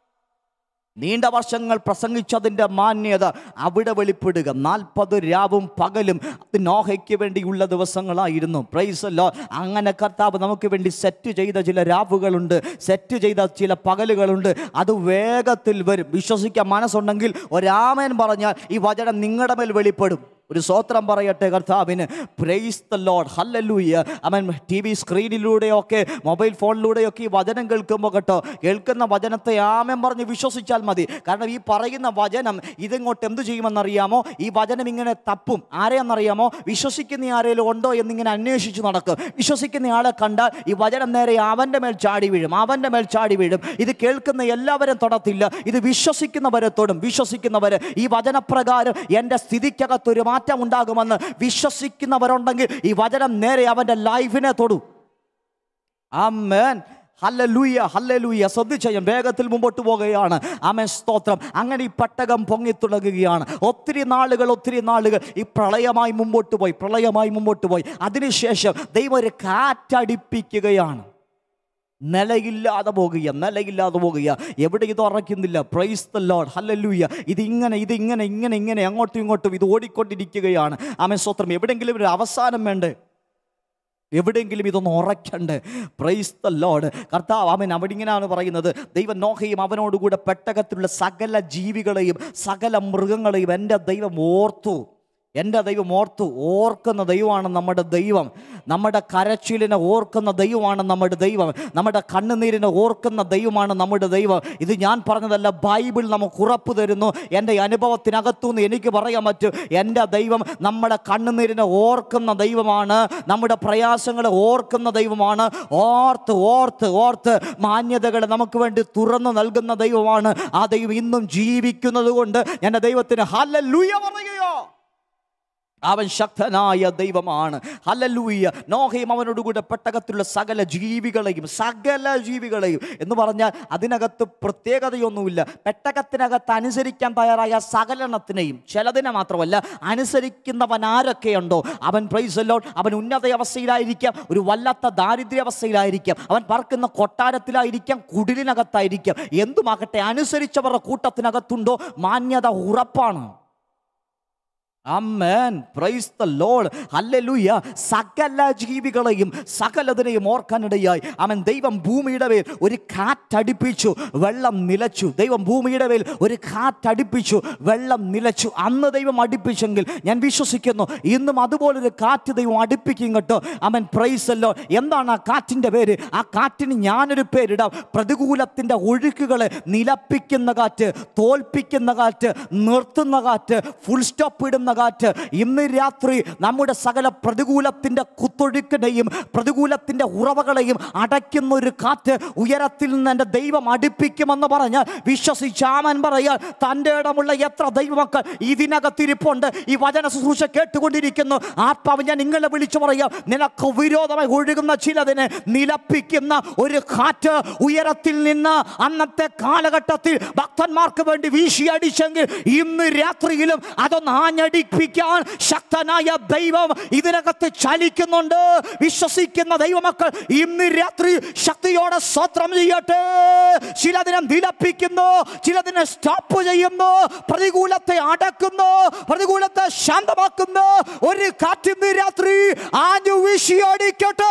നീണ്ട വർഷങ്ങൾ പ്രസംഗിച്ചതിൻ്റെ മാന്യത അവിടെ വെളിപ്പെടുക നാൽപ്പത് രാവും പകലും അത് നോഹയ്ക്ക് വേണ്ടിയുള്ള ദിവസങ്ങളായിരുന്നു പ്രൈസല്ലോ അങ്ങനെ കർത്താവ് നമുക്ക് വേണ്ടി സെറ്റ് ചെയ്ത ചില രാവുകളുണ്ട് സെറ്റ് ചെയ്ത ചില പകലുകളുണ്ട് അത് വേഗത്തിൽ വരും വിശ്വസിക്കാൻ മനസ്സുണ്ടെങ്കിൽ ഒരാമൻ പറഞ്ഞാൽ ഈ വചനം നിങ്ങളുടെ മേൽ വെളിപ്പെടും ഒരു സ്വോത്രം പറയട്ടെ കർത്താവിന് പ്രൈസ് ദ ലോഡ് ഹല്ലലൂയ അവൻ ടി വി സ്ക്രീനിലൂടെയൊക്കെ മൊബൈൽ ഫോണിലൂടെയൊക്കെ ഈ വചനം കേൾക്കുമ്പോൾ കേട്ടോ കേൾക്കുന്ന വചനത്തെ ആമൻ പറഞ്ഞ് വിശ്വസിച്ചാൽ മതി കാരണം ഈ പറയുന്ന വചനം ഇതിങ്ങോട്ട് എന്ത് ചെയ്യുമെന്നറിയാമോ ഈ വചനം ഇങ്ങനെ തപ്പും ആരെയെന്നറിയാമോ വിശ്വസിക്കുന്ന ആരെങ്കിലും ഉണ്ടോ എന്നിങ്ങനെ അന്വേഷിച്ച് നടക്കും വിശ്വസിക്കുന്ന ആളെ കണ്ടാൽ ഈ വചനം നേരെ അവൻ്റെ മേൽ ചാടി വീഴും അവൻ്റെ മേൽ ചാടി വീഴും ഇത് കേൾക്കുന്ന എല്ലാവരും തൊടത്തില്ല ഇത് വിശ്വസിക്കുന്നവരെ തൊടും വിശ്വസിക്കുന്നവർ ഈ വചനപ്രകാരം എൻ്റെ സ്ഥിതിക്കകത്തൊരു മാറ്റം ഉണ്ടാകുമെന്ന് വിശ്വസിക്കുന്നവരുണ്ടെങ്കിൽ ഈ വചനം നേരെ അവൻ്റെ ലൈഫിനെ തൊടും ആമേൻ ഹല്ലലൂയ ഹല്ലലൂയ ശ്രദ്ധിച്ച ഞാൻ വേഗത്തിൽ മുമ്പോട്ട് പോകുകയാണ് ആമേൻ സ്തോത്രം അങ്ങനെ ഈ പട്ടകം പൊങ്ങി തുടങ്ങുകയാണ് ഒത്തിരി നാളുകൾ ഒത്തിരി നാളുകൾ ഈ പ്രളയമായി മുമ്പോട്ട് പോയി പ്രളയമായി മുമ്പോട്ട് പോയി അതിനുശേഷം ദൈവം ഒരു കാറ്റടിപ്പിക്കുകയാണ് നിലയില്ലാതെ പോകുക നിലയില്ലാതെ പോകുക എവിടെ ഇത് ഉറയ്ക്കുന്നില്ല പ്രൈസ് ദ ലോഡ് ഹല്ലല്ലൂയ ഇത് ഇങ്ങനെ ഇത് ഇങ്ങനെ ഇങ്ങനെ ഇങ്ങനെ അങ്ങോട്ടും ഇങ്ങോട്ടും ഇത് ഓടിക്കൊണ്ടിരിക്കുകയാണ് ആമേ സ്വത്രം എവിടെയെങ്കിലും ഒരു അവസാനം വേണ്ടേ എവിടെയെങ്കിലും ഇതൊന്ന് ഉറയ്ക്കണ്ട് പ്രൈസ് ദ ലോഡ് കർത്താവ് അവൻ അവിടെ ഇങ്ങനെയാണ് പറയുന്നത് ദൈവം നോഹയും അവനോടുകൂടെ പെട്ടകത്തിലുള്ള സകല ജീവികളെയും സകല മൃഗങ്ങളെയും എൻ്റെ ദൈവം ഓർത്തു എൻ്റെ ദൈവം ഓർത്തു ഓർക്കുന്ന ദൈവമാണ് നമ്മുടെ ദൈവം നമ്മുടെ കരച്ചിലിനെ ഓർക്കുന്ന ദൈവമാണ് നമ്മുടെ ദൈവം നമ്മുടെ കണ്ണുനീരിനെ ഓർക്കുന്ന ദൈവമാണ് നമ്മുടെ ദൈവം ഇത് ഞാൻ പറഞ്ഞതല്ല ബൈബിൾ നമുക്ക് ഉറപ്പ് തരുന്നു എൻ്റെ അനുഭവത്തിനകത്തുനിന്ന് എനിക്ക് പറയാൻ പറ്റും എൻ്റെ ദൈവം നമ്മുടെ കണ്ണുനീരിനെ ഓർക്കുന്ന ദൈവമാണ് നമ്മുടെ പ്രയാസങ്ങളെ ഓർക്കുന്ന ദൈവമാണ് ഓർത്ത് ഓർത്ത് ഓർത്ത് മാന്യതകളെ നമുക്ക് വേണ്ടി തുറന്നു നൽകുന്ന ദൈവമാണ് ആ ദൈവം ഇന്നും ജീവിക്കുന്നത് കൊണ്ട് എൻ്റെ ദൈവത്തിന് ഹല്ലേലൂയ പറയുകയോ അവൻ ശക്തനായ ദൈവമാണ് ഹല്ലലൂയ നോഹയും അവനോടുകൂടെ പെട്ടകത്തിലുള്ള സകല ജീവികളെയും സകല ജീവികളെയും എന്ന് പറഞ്ഞാൽ അതിനകത്ത് പ്രത്യേകതയൊന്നുമില്ല പെട്ടകത്തിനകത്ത് അനുസരിക്കാൻ തയ്യാറായ സകലണത്തിനെയും ചിലതിനെ മാത്രമല്ല അനുസരിക്കുന്നവൻ ആരൊക്കെയുണ്ടോ അവൻ പ്രൈസല്ലോ അവൻ ഉന്നത അവസ്ഥയിലായിരിക്കാം ഒരു വല്ലാത്ത ദാരിദ്ര്യാവസ്ഥയിലായിരിക്കാം അവൻ പറക്കുന്ന കൊട്ടാരത്തിലായിരിക്കാം കുടിലിനകത്തായിരിക്കാം എന്തുമാകട്ടെ അനുസരിച്ചവരുടെ കൂട്ടത്തിനകത്തുണ്ടോ മാന്യത ഉറപ്പാണ് amen praise the Lord hallelujah സകല ജീവികളെയും സകലതിനെയും ഓർക്കാനിടയായി അവൻ ദൈവം ഭൂമിയുടെ മേൽ ഒരു കാറ്റടിപ്പിച്ചു വെള്ളം നിലച്ചു ദൈവം ഭൂമിയുടെ മേൽ ഒരു കാറ്റടിപ്പിച്ചു വെള്ളം നിലച്ചു അന്ന് ദൈവം അടുപ്പിച്ചെങ്കിൽ ഞാൻ വിശ്വസിക്കുന്നു ഇന്നും അതുപോലൊരു കാറ്റ് ദൈവം അടുപ്പിക്കും കേട്ടോ അവൻ പ്രൈസ് അല്ലോ എന്താണ് ആ കാറ്റിൻ്റെ പേര് ആ കാറ്റിന് ഞാനൊരു പേരിടാം പ്രതികൂലത്തിൻ്റെ ഒഴുക്കുകളെ നിലപ്പിക്കുന്ന കാറ്റ് തോൽപ്പിക്കുന്ന കാറ്റ് നിർത്തുന്ന കാറ്റ് ഫുൾ സ്റ്റോപ്പ് ഇടുന്ന കാറ്റ് ഇന്ന് രാത്രി നമ്മുടെ സകല പ്രതികൂലത്തിൻ്റെ കുത്തൊഴുക്കിനെയും പ്രതികൂലത്തിൻ്റെ ഉറവകളെയും അടയ്ക്കുന്ന ഒരു കാറ്റ് ഉയരത്തിൽ നിന്ന് എൻ്റെ ദൈവം അടുപ്പിക്കുമെന്ന് പറഞ്ഞ് വിശ്വസിച്ചാമൻ പറയാൻ തൻ്റെ ഇടമുള്ള എത്ര ദൈവമക്കൾ ഇതിനകത്തിരിപ്പുണ്ട് ഈ വചന ശുശ്രൂഷ കേട്ടുകൊണ്ടിരിക്കുന്നു ആത്മാവ് ഞാൻ നിങ്ങളെ വിളിച്ചു പറയാം നിനക്ക് വിരോധമായി ഒഴുകുന്ന ചിലതിനെ നിലപ്പിക്കുന്ന ഒരു കാറ്റ് ഉയരത്തിൽ നിന്ന് അന്നത്തെ കാലഘട്ടത്തിൽ ഭക്തന്മാർക്ക് വേണ്ടി വീശിയടിച്ചെങ്കിൽ ഇന്ന് രാത്രിയിലും അതൊന്ന് ആഞ്ഞടിപ്പിക്കാൻ ശക്തനായ ദൈവം ഇതിനകത്ത് ചലിക്കുന്നുണ്ട് വിശ്വസിക്കുന്ന ദൈവമക്കൾ ഇന്ന് രാത്രി ശക്തിയോടെ സ്വത്രം ചെയ്യട്ടെ ചിലതിനെ നിലപ്പിക്കുന്നു ചിലതിനെ സ്റ്റോപ്പ് ചെയ്യുന്നു പ്രതികൂലത്തെ അടക്കുന്നു പ്രതികൂലത്തെ ശാന്തമാക്കുന്നു ഒരു കാറ്റിന്ന് രാത്രി ആഞ്ഞു വീശിയടിക്കട്ടെ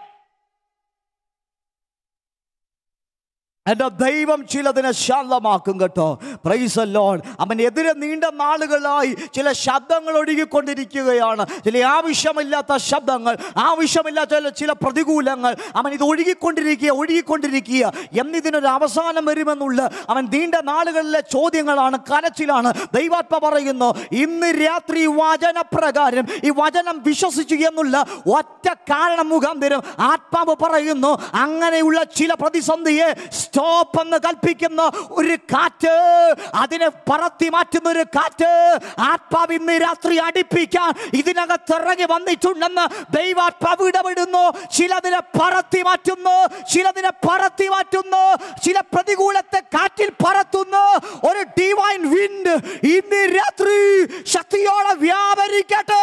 എൻ്റെ ദൈവം ചിലതിനെ ശാന്തമാക്കും കേട്ടോ പ്രൈസ് ലോൺ അവൻ എതിരെ നീണ്ട നാളുകളായി ചില ശബ്ദങ്ങൾ ഒഴുകിക്കൊണ്ടിരിക്കുകയാണ് ചില ആവശ്യമില്ലാത്ത ശബ്ദങ്ങൾ ആവശ്യമില്ലാത്ത ചില ചില പ്രതികൂലങ്ങൾ അവൻ ഇത് ഒഴുകിക്കൊണ്ടിരിക്കുക ഒഴുകിക്കൊണ്ടിരിക്കുക എന്നിതിനൊരു അവസാനം വരുമെന്നുള്ള അവൻ നീണ്ട നാളുകളിലെ ചോദ്യങ്ങളാണ് കരച്ചിലാണ് ദൈവാത്മ പറയുന്നു ഇന്ന് രാത്രി വചനപ്രകാരം ഈ വചനം വിശ്വസിച്ചു എന്നുള്ള ഒറ്റ കാരണം മുഖാന്തരം ആത്മാവ് പറയുന്നു അങ്ങനെയുള്ള ചില പ്രതിസന്ധിയെ സ്റ്റോപ്പ് എന്ന് കൽപ്പിക്കുന്ന ഒരു കാറ്റ് അതിനെ പറത്തി മാറ്റുന്ന ഒരു കാറ്റ് ആത്മാവ് ഇന്ന് രാത്രി അടിപ്പിക്കാൻ ഇതിനകത്ത് ഇറങ്ങി വന്നിട്ടുണ്ടെന്ന് ദൈവാത്മാവ് ഇടപെടുന്നു ചിലതിനെ പറത്തി മാറ്റുന്നു ചിലതിനെ പറത്തി മാറ്റുന്നു ചില പ്രതികൂലത്തെ കാറ്റിൽ പറത്തുന്നു ഒരു ഡിവൈൻ വിൻഡ് ഇന്ന് രാത്രി ശക്തിയോടെ വ്യാപരിക്കട്ടെ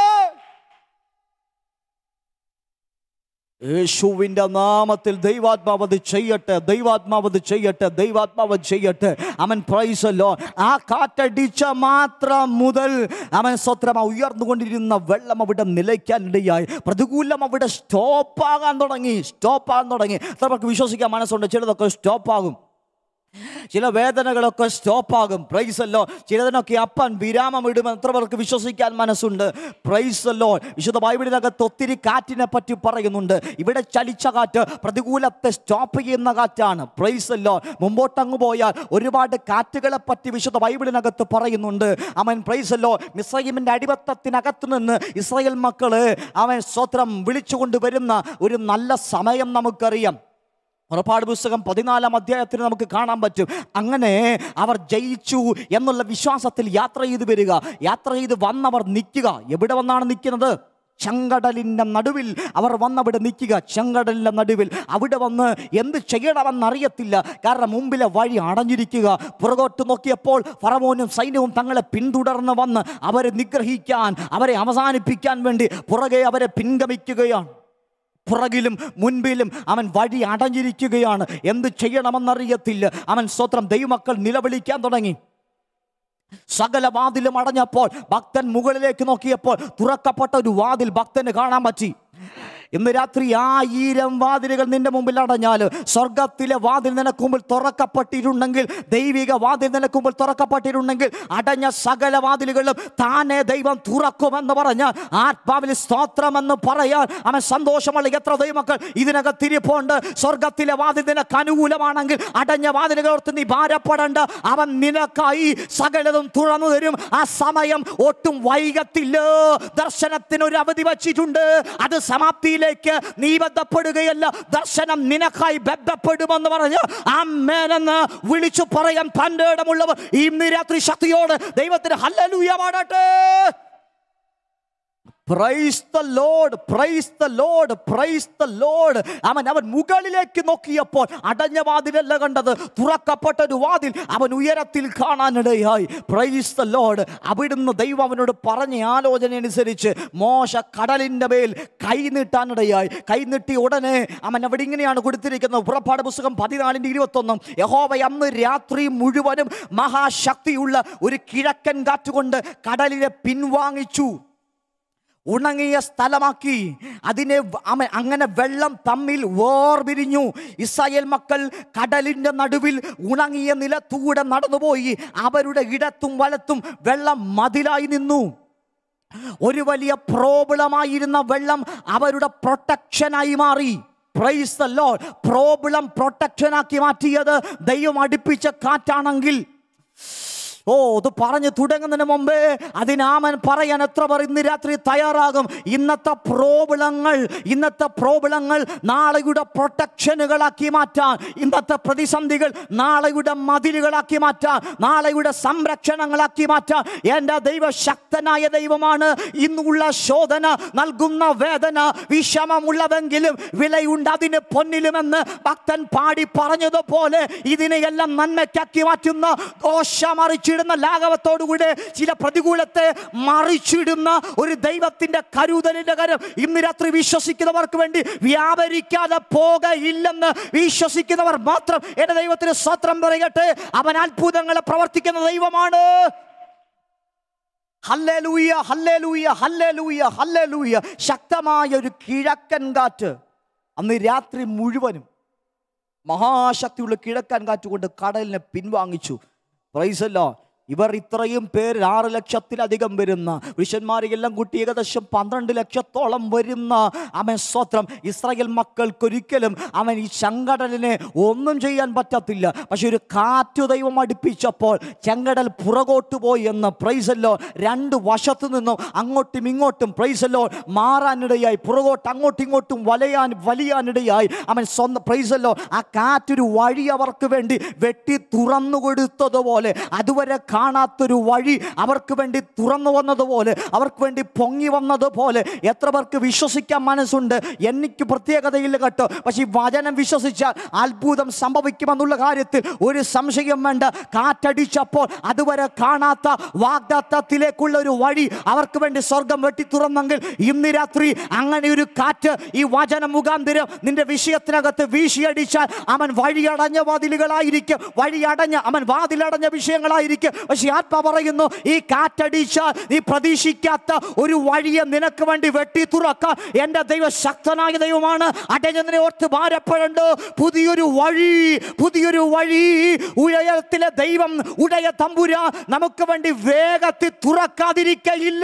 യേശുവിൻ്റെ നാമത്തിൽ ദൈവാത്മാവ് അത് ചെയ്യട്ടെ ദൈവാത്മാവ് അത് ചെയ്യട്ടെ ദൈവാത്മാവ് ചെയ്യട്ടെ അവൻ പ്രൈസല്ലോ ആ കാറ്റടിച്ച മാത്രം മുതൽ അവൻ സ്വത്രം ഉയർന്നുകൊണ്ടിരുന്ന വെള്ളം അവിടെ നിലയ്ക്കാനിടയായി പ്രതികൂലം അവിടെ സ്റ്റോപ്പാകാൻ തുടങ്ങി സ്റ്റോപ്പാകാൻ തുടങ്ങി നമുക്ക് വിശ്വസിക്കാൻ മനസ്സുണ്ട് ചിലതൊക്കെ സ്റ്റോപ്പാകും ചില വേദനകളൊക്കെ സ്റ്റോപ്പാകും പ്രൈസല്ലോ ചിലതിനൊക്കെ അപ്പൻ വിരാമം ഇടുമെന്ന് എത്ര പേർക്ക് വിശ്വസിക്കാൻ മനസ്സുണ്ട് പ്രൈസല്ലോ വിശുദ്ധ ബൈബിളിനകത്ത് ഒത്തിരി കാറ്റിനെ പറ്റി പറയുന്നുണ്ട് ഇവിടെ ചലിച്ച കാറ്റ് പ്രതികൂലത്തെ സ്റ്റോപ്പ് ചെയ്യുന്ന കാറ്റാണ് പ്രൈസല്ലോ മുമ്പോട്ടങ്ങ് പോയാൽ ഒരുപാട് കാറ്റുകളെ പറ്റി വിശുദ്ധ ബൈബിളിനകത്ത് പറയുന്നുണ്ട് അവൻ പ്രൈസല്ലോ മിസ്രൈമിൻ്റെ അടിമത്തത്തിനകത്ത് നിന്ന് ഇസ്രായേൽ മക്കള് അവൻ സ്വത്രം വിളിച്ചുകൊണ്ട് വരുന്ന ഒരു നല്ല സമയം നമുക്കറിയാം പുറപ്പാട് പുസ്തകം പതിനാലാം അധ്യായത്തിൽ നമുക്ക് കാണാൻ പറ്റും അങ്ങനെ അവർ ജയിച്ചു എന്നുള്ള വിശ്വാസത്തിൽ യാത്ര ചെയ്ത് വരിക യാത്ര ചെയ്ത് വന്നവർ നിൽക്കുക എവിടെ വന്നാണ് നിൽക്കുന്നത് ചെങ്കടലിൻ്റെ നടുവിൽ അവർ വന്നവിടെ നിൽക്കുക ചെങ്കടലിൻ്റെ നടുവിൽ അവിടെ വന്ന് എന്ത് ചെയ്യണമെന്നറിയത്തില്ല കാരണം മുമ്പിലെ വഴി അടഞ്ഞിരിക്കുക പുറകോട്ട് നോക്കിയപ്പോൾ ഫറവോനും സൈന്യവും തങ്ങളെ പിന്തുടർന്ന് വന്ന് അവരെ നിഗ്രഹിക്കാൻ അവരെ അവസാനിപ്പിക്കാൻ വേണ്ടി പുറകെ അവരെ പിൻഗമിക്കുകയാണ് പുറകിലും മുൻപിലും അവൻ വഴി അടഞ്ഞിരിക്കുകയാണ് എന്ത് ചെയ്യണമെന്നറിയത്തില്ല അവൻ സ്വത്രം ദൈവമക്കൾ നിലവിളിക്കാൻ തുടങ്ങി സകല വാതിലും അടഞ്ഞപ്പോൾ ഭക്തൻ മുകളിലേക്ക് നോക്കിയപ്പോൾ തുറക്കപ്പെട്ട ഒരു വാതിൽ ഭക്തന് കാണാൻ പറ്റി ഇന്ന് രാത്രി ആയിരം വാതിലുകൾ നിന്റെ മുമ്പിൽ അടഞ്ഞാൽ സ്വർഗത്തിലെ വാതിൽ നിനക്ക് മുമ്പിൽ തുറക്കപ്പെട്ടിട്ടുണ്ടെങ്കിൽ ദൈവിക വാതിൽ നിനക്ക് മുമ്പിൽ തുറക്കപ്പെട്ടിട്ടുണ്ടെങ്കിൽ അടഞ്ഞ സകല വാതിലുകളും താനെ ദൈവം തുറക്കുമെന്ന് പറഞ്ഞ് ആത്മാവിൽ സ്തോത്രമെന്ന് പറയാൻ അവൻ സന്തോഷമുള്ള എത്ര ദൈവമക്കൾ ഇതിനകത്തിരിപ്പുണ്ട് സ്വർഗത്തിലെ വാതിൽ നിനക്ക് അനുകൂലമാണെങ്കിൽ അടഞ്ഞ വാതിലുകളോർത്ത് നീ ഭാരപ്പെടേണ്ട അവൻ നിനക്കായി സകലതും തുറന്നു തരും ആ സമയം ഒട്ടും വൈകത്തില്ല ദർശനത്തിന് ഒരു അവധി വച്ചിട്ടുണ്ട് അത് സമാപ്തിയിലേക്ക് നീ ബന്ധപ്പെടുകയല്ല ദർശനം നിനക്കായി ബന്ധപ്പെടുമെന്ന് പറഞ്ഞ് അമ്മേനെന്ന് വിളിച്ചു പറയാൻ തൻ്റെ ഇടമുള്ളവർ ഇന്ന് രാത്രി ശക്തിയോട് ദൈവത്തിന് ഹല്ലലൂയ പാടട്ടെ praise the Lord praise the Lord praise the Lord അവൻ അവൻ മുകളിലേക്ക് നോക്കിയപ്പോൾ അടഞ്ഞ വാതിലല്ല കണ്ടത് തുറക്കപ്പെട്ട ഒരു വാതിൽ അവൻ ഉയരത്തിൽ കാണാനിടയായി പ്രൈസ് ദ ലോഡ് അവിടുന്ന് ദൈവം അവനോട് പറഞ്ഞ ആലോചന അനുസരിച്ച് മോശ കടലിൻ്റെ മേൽ കൈ നീട്ടാനിടയായി കൈ നീട്ടി ഉടനെ അവൻ അവിടെ ഇങ്ങനെയാണ് കൊടുത്തിരിക്കുന്നത് പുറപ്പാട് പുസ്തകം പതിനാലിൻ്റെ ഇരുപത്തൊന്നും യഹോവ അന്ന് രാത്രി മുഴുവനും മഹാശക്തിയുള്ള ഒരു കിഴക്കൻ കാറ്റുകൊണ്ട് കടലിനെ പിൻവാങ്ങിച്ചു ഉണങ്ങിയ സ്ഥലമാക്കി അതിനെ വ- അമ- അങ്ങനെ വെള്ളം തമ്മിൽ വേർപിരിഞ്ഞു ഇസ്രായേൽ മക്കൾ കടലിൻ്റെ നടുവിൽ ഉണങ്ങിയ നിലത്തൂടെ നടന്നുപോയി അവരുടെ ഇടത്തും വലത്തും വെള്ളം മതിലായി നിന്നു ഒരു വലിയ പ്രോബ്ലമായിരുന്ന വെള്ളം അവരുടെ പ്രൊട്ടക്ഷനായി മാറി പ്രൈസ് ദ ലോർഡ് പ്രോബ്ലം പ്രൊട്ടക്ഷനാക്കി മാറ്റിയത് ദൈവം അടുപ്പിച്ച കാറ്റാണെങ്കിൽ ഓ ഇത് പറഞ്ഞു തുടങ്ങുന്നതിന് മുമ്പേ അതിനാമൻ പറയാൻ എത്ര പേർ ഇന്ന് രാത്രി തയ്യാറാകും ഇന്നത്തെ പ്രോബ്ലങ്ങൾ ഇന്നത്തെ പ്രോബ്ലങ്ങൾ നാളെയുടെ പ്രൊട്ടക്ഷനുകളാക്കി മാറ്റാൻ ഇന്നത്തെ പ്രതിസന്ധികൾ നാളെയുടെ മതിലുകളാക്കി മാറ്റാൻ നാളെയുടെ സംരക്ഷണങ്ങളാക്കി മാറ്റാൻ എൻ്റെ ദൈവ ശക്തനായ ദൈവമാണ് ഇന്നുള്ള ശോധന നൽകുന്ന വേദന വിഷമമുള്ളതെങ്കിലും വിലയുണ്ട് അതിന് പൊന്നിലുമെന്ന് ഭക്തൻ പാടി പറഞ്ഞതുപോലെ ഇതിനെയെല്ലാം നന്മയ്ക്കാക്കി മാറ്റുന്ന ദോഷ മറിച്ചിടുന്ന ലാഘവത്തോടുകൂടെ ചില പ്രതികൂലത്തെ മറിച്ചിടുന്ന ഒരു ദൈവത്തിന്റെ കരുതലിന്റെ കരം ഇന്ന് രാത്രി വിശ്വസിക്കുന്നവർക്ക് വേണ്ടി വ്യാപരിക്കാതെ പോകയില്ലെന്ന് വിശ്വസിക്കുന്നവർ മാത്രം എന്റെ ദൈവത്തിന് സ്വത്രം പറയട്ടെ അവൻ അത്ഭുതങ്ങളെ പ്രവർത്തിക്കുന്ന ദൈവമാണ് ഹല്ലേലൂയ ഹല്ലേലൂയ ഹല്ലേലൂയ ഹല്ലേലൂയ ശക്തമായ ഒരു കിഴക്കൻ കാറ്റ് അന്ന് രാത്രി മുഴുവനും മഹാശക്തിയുള്ള കിഴക്കൻ കാറ്റ് കൊണ്ട് കടലിനെ പിൻവാങ്ങിച്ചു പ്രൈസല്ലോ ഇവർ ഇത്രയും പേര് ആറ് ലക്ഷത്തിലധികം വരുന്ന പുരുഷന്മാരെല്ലാം കൂട്ടി ഏകദേശം പന്ത്രണ്ട് ലക്ഷത്തോളം വരുന്ന അവൻ സ്വത്രം ഇസ്രായേൽ മക്കൾക്കൊരിക്കലും അവൻ ഈ ചെങ്കടലിനെ ഒന്നും ചെയ്യാൻ പറ്റത്തില്ല പക്ഷെ ഒരു കാറ്റു ദൈവം അടുപ്പിച്ചപ്പോൾ ചെങ്കടൽ പുറകോട്ട് പോയി എന്ന് പ്രൈസല്ലോ രണ്ട് വശത്തു നിന്നും അങ്ങോട്ടും ഇങ്ങോട്ടും പ്രൈസല്ലോ മാറാനിടയായി പുറകോട്ട് അങ്ങോട്ടും ഇങ്ങോട്ടും വലയാൻ വലിയാനിടയായി അവൻ സ്വന്തം പ്രൈസല്ലോ ആ കാറ്റൊരു വഴി അവർക്ക് വേണ്ടി വെട്ടി തുറന്നു കൊടുത്തതുപോലെ അതുവരെ കാണാത്തൊരു വഴി അവർക്ക് വേണ്ടി തുറന്നു വന്നതുപോലെ അവർക്ക് വേണ്ടി പൊങ്ങി വന്നതുപോലെ എത്ര പേർക്ക് വിശ്വസിക്കാൻ മനസ്സുണ്ട് എനിക്ക് പ്രത്യേകതയില്ല കേട്ടോ പക്ഷെ ഈ വചനം വിശ്വസിച്ചാൽ അത്ഭുതം സംഭവിക്കുമെന്നുള്ള കാര്യത്തിൽ ഒരു സംശയം വേണ്ട കാറ്റടിച്ചപ്പോൾ അതുവരെ കാണാത്ത വാഗ്ദത്തത്തിലേക്കുള്ള ഒരു വഴി അവർക്ക് വേണ്ടി സ്വർഗം വെട്ടി തുറന്നെങ്കിൽ ഇന്ന് രാത്രി അങ്ങനെ ഒരു കാറ്റ് ഈ വചനം മുഖാന്തരം നിന്റെ വിഷയത്തിനകത്ത് വീശിയടിച്ചാൽ അവൻ വഴിയടഞ്ഞ വാതിലുകളായിരിക്കും വഴിയടഞ്ഞ അവൻ വാതിലടഞ്ഞ വിഷയങ്ങളായിരിക്കും പക്ഷെ ആത്മ പറയുന്നു ഈ കാറ്റടിച്ചാൽ നീ പ്രതീക്ഷിക്കാത്ത ഒരു വഴിയെ നിനക്ക് വേണ്ടി വെട്ടി തുറക്കാൻ എൻ്റെ ദൈവ ശക്തനായ ദൈവമാണ് അടഞ്ഞതിനെ ഓർത്ത് ഭാരപ്പെടേണ്ട പുതിയൊരു വഴി പുതിയൊരു വഴി ഉയരത്തിലെ ദൈവം ഉടയ തമ്പുര നമുക്ക് വേണ്ടി വേഗത്തിൽ തുറക്കാതിരിക്കയില്ല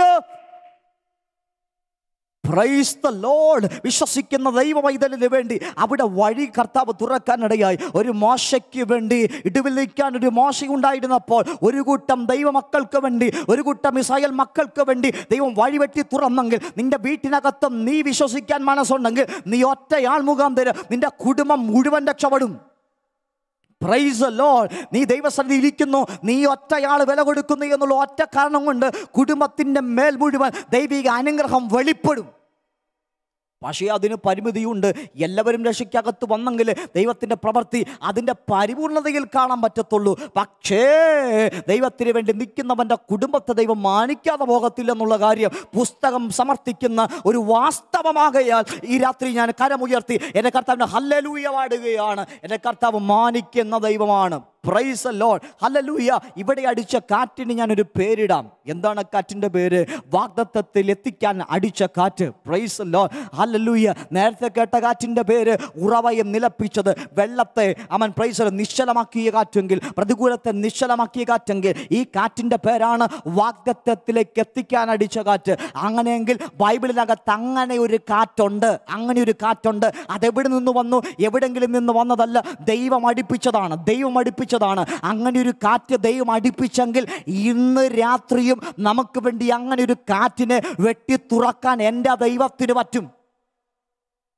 പ്രൈസ് ദ ലോഡ് വിശ്വസിക്കുന്ന ദൈവ പൈതലിന് വേണ്ടി അവിടെ വഴി കർത്താവ് തുറക്കാനിടയായി ഒരു മോശയ്ക്ക് വേണ്ടി ഇടിവിളിക്കാൻ ഒരു മോശ ഉണ്ടായിരുന്നപ്പോൾ ഒരു കൂട്ടം ദൈവമക്കൾക്ക് വേണ്ടി ഒരു കൂട്ടം ഇസ്രായേൽ മക്കൾക്ക് വേണ്ടി ദൈവം വഴിവെട്ടി തുറന്നെങ്കിൽ നിന്റെ വീട്ടിനകത്തും നീ വിശ്വസിക്കാൻ മനസ്സുണ്ടെങ്കിൽ നീ ഒറ്റയാൾ മുഖാന്തരം നിന്റെ കുടുംബം മുഴുവൻ രക്ഷപ്പെടും പ്രൈസ് ലോഡ് നീ ദൈവസന്നിധി ഇരിക്കുന്നു നീ ഒറ്റയാൾ വില കൊടുക്കുന്നു എന്നുള്ള ഒറ്റ കാരണം കൊണ്ട് കുടുംബത്തിൻ്റെ മേൽ മുഴുവൻ ദൈവിക അനുഗ്രഹം വെളിപ്പെടും പക്ഷേ അതിന് പരിമിതിയുണ്ട് എല്ലാവരും രക്ഷയ്ക്കകത്ത് വന്നെങ്കിൽ ദൈവത്തിൻ്റെ പ്രവൃത്തി അതിൻ്റെ പരിപൂർണതയിൽ കാണാൻ പറ്റത്തുള്ളൂ പക്ഷേ ദൈവത്തിന് വേണ്ടി നിൽക്കുന്നവൻ്റെ കുടുംബത്തെ ദൈവം മാനിക്കാതെ പോകത്തില്ലെന്നുള്ള കാര്യം പുസ്തകം സമർത്ഥിക്കുന്ന ഒരു വാസ്തവമാകയാൽ ഈ രാത്രി ഞാൻ കരമുയർത്തി എൻ്റെ കർത്താവിൻ്റെ ഹല്ലലൂയ പാടുകയാണ് എൻ്റെ കർത്താവ് മാനിക്കുന്ന ദൈവമാണ് പ്രൈസ് ലോഡ് ഹല്ലലൂയ ഇവിടെ അടിച്ച കാറ്റിന് ഞാനൊരു പേരിടാം എന്താണ് കാറ്റിൻ്റെ പേര് വാഗ്ദത്തത്തിൽ എത്തിക്കാൻ അടിച്ച കാറ്റ് പ്രൈസ് ലോഡ് ഹല്ലലൂയ നേരത്തെ കേട്ട കാറ്റിൻ്റെ പേര് ഉറവയെ നിലപ്പിച്ചത് വെള്ളത്തെ അവൻ പ്രൈസ് നിശ്ചലമാക്കിയ കാറ്റെങ്കിൽ പ്രതികൂലത്തെ നിശ്ചലമാക്കിയ കാറ്റെങ്കിൽ ഈ കാറ്റിൻ്റെ പേരാണ് വാഗ്ദത്തത്തിലേക്ക് എത്തിക്കാൻ അടിച്ച കാറ്റ് അങ്ങനെയെങ്കിൽ ബൈബിളിനകത്ത് അങ്ങനെ ഒരു കാറ്റുണ്ട് അങ്ങനെ ഒരു കാറ്റുണ്ട് അതെവിടെ നിന്ന് വന്നു എവിടെങ്കിലും നിന്ന് വന്നതല്ല ദൈവം അടുപ്പിച്ചതാണ് ദൈവം അടുപ്പിച്ചതാണ് അങ്ങനെ ഒരു കാറ്റ് ദൈവം അടുപ്പിച്ചെങ്കിൽ ഇന്ന് രാത്രിയും നമുക്ക് വേണ്ടി അങ്ങനെ ഒരു കാറ്റിനെ വെട്ടി തുറക്കാൻ എൻ്റെ ദൈവത്തിന് പറ്റും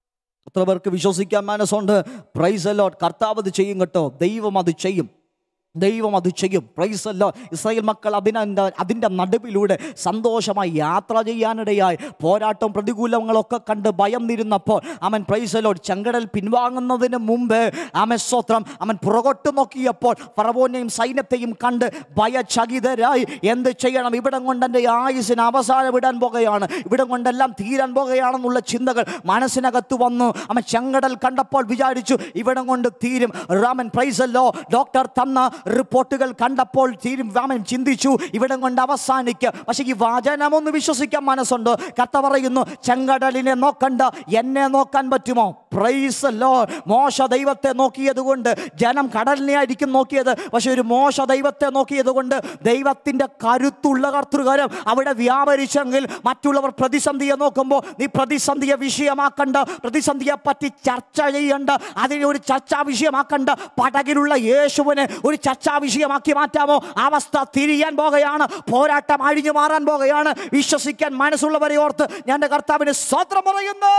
എത്ര പേർക്ക് വിശ്വസിക്കാൻ മനസ്സുണ്ട് പ്രൈസ് അലോട്ട് കർത്താവ് അത് ചെയ്യും കേട്ടോ ദൈവം അത് ചെയ്യും ദൈവം അത് ചെയ്യും പ്രൈസല്ലോ ഇസ്രായേൽ മക്കൾ അതിനെ അതിൻ്റെ നടുവിലൂടെ സന്തോഷമായി യാത്ര ചെയ്യാനിടയായി പോരാട്ടം പ്രതികൂലങ്ങളൊക്കെ കണ്ട് ഭയം നിരുന്നപ്പോൾ അവൻ പ്രൈസലോ ചെങ്കടൽ പിൻവാങ്ങുന്നതിന് മുമ്പ് അവൻ സ്വത്രം അവൻ പുറകോട്ട് നോക്കിയപ്പോൾ ഫറവോനെയും സൈന്യത്തെയും കണ്ട് ഭയചകിതരായി എന്ത് ചെയ്യണം ഇവിടം കൊണ്ട് എൻ്റെ ആയുസിന് അവസാനം വിടാൻ പോകുകയാണ് ഇവിടം കൊണ്ടെല്ലാം തീരാൻ പോകുകയാണെന്നുള്ള ചിന്തകൾ മനസ്സിനകത്ത് വന്നു അവൻ ചെങ്കടൽ കണ്ടപ്പോൾ വിചാരിച്ചു ഇവിടം കൊണ്ട് തീരും രാമൻ പ്രൈസല്ലോ ഡോക്ടർ തന്ന റിപ്പോർട്ടുകൾ കണ്ടപ്പോൾ തീരും രാമൻ ചിന്തിച്ചു ഇവിടം കൊണ്ട് അവസാനിക്കുക പക്ഷേ ഈ വചനമൊന്ന് വിശ്വസിക്കാൻ മനസ്സുണ്ട് കത്ത പറയുന്നു ചെങ്കടലിനെ നോക്കണ്ട എന്നെ നോക്കാൻ പറ്റുമോ പ്രൈസല്ലോ മോശ ദൈവത്തെ നോക്കിയത് കൊണ്ട് ജനം കടലിനെ ആയിരിക്കും നോക്കിയത് പക്ഷെ ഒരു മോശ ദൈവത്തെ നോക്കിയത് കൊണ്ട് ദൈവത്തിൻ്റെ കരുത്തുള്ള കർത്തൃകരം അവിടെ വ്യാപരിച്ചെങ്കിൽ മറ്റുള്ളവർ പ്രതിസന്ധിയെ നോക്കുമ്പോൾ നീ പ്രതിസന്ധിയെ വിഷയമാക്കണ്ട പ്രതിസന്ധിയെ പറ്റി ചർച്ച ചെയ്യണ്ട അതിനെ ഒരു ചർച്ചാ വിഷയമാക്കണ്ട പടകിലുള്ള യേശുവിനെ ഒരു ചർച്ചാ വിഷയമാക്കി മാറ്റാമോ അവസ്ഥ തിരിയാൻ പോകുകയാണ് പോരാട്ടം അഴിഞ്ഞു മാറാൻ പോകുകയാണ് വിശ്വസിക്കാൻ മനസ്സുള്ളവരെ ഓർത്ത് ഞാൻ എൻ്റെ കർത്താവിന് സ്വത്രം പറയുന്നു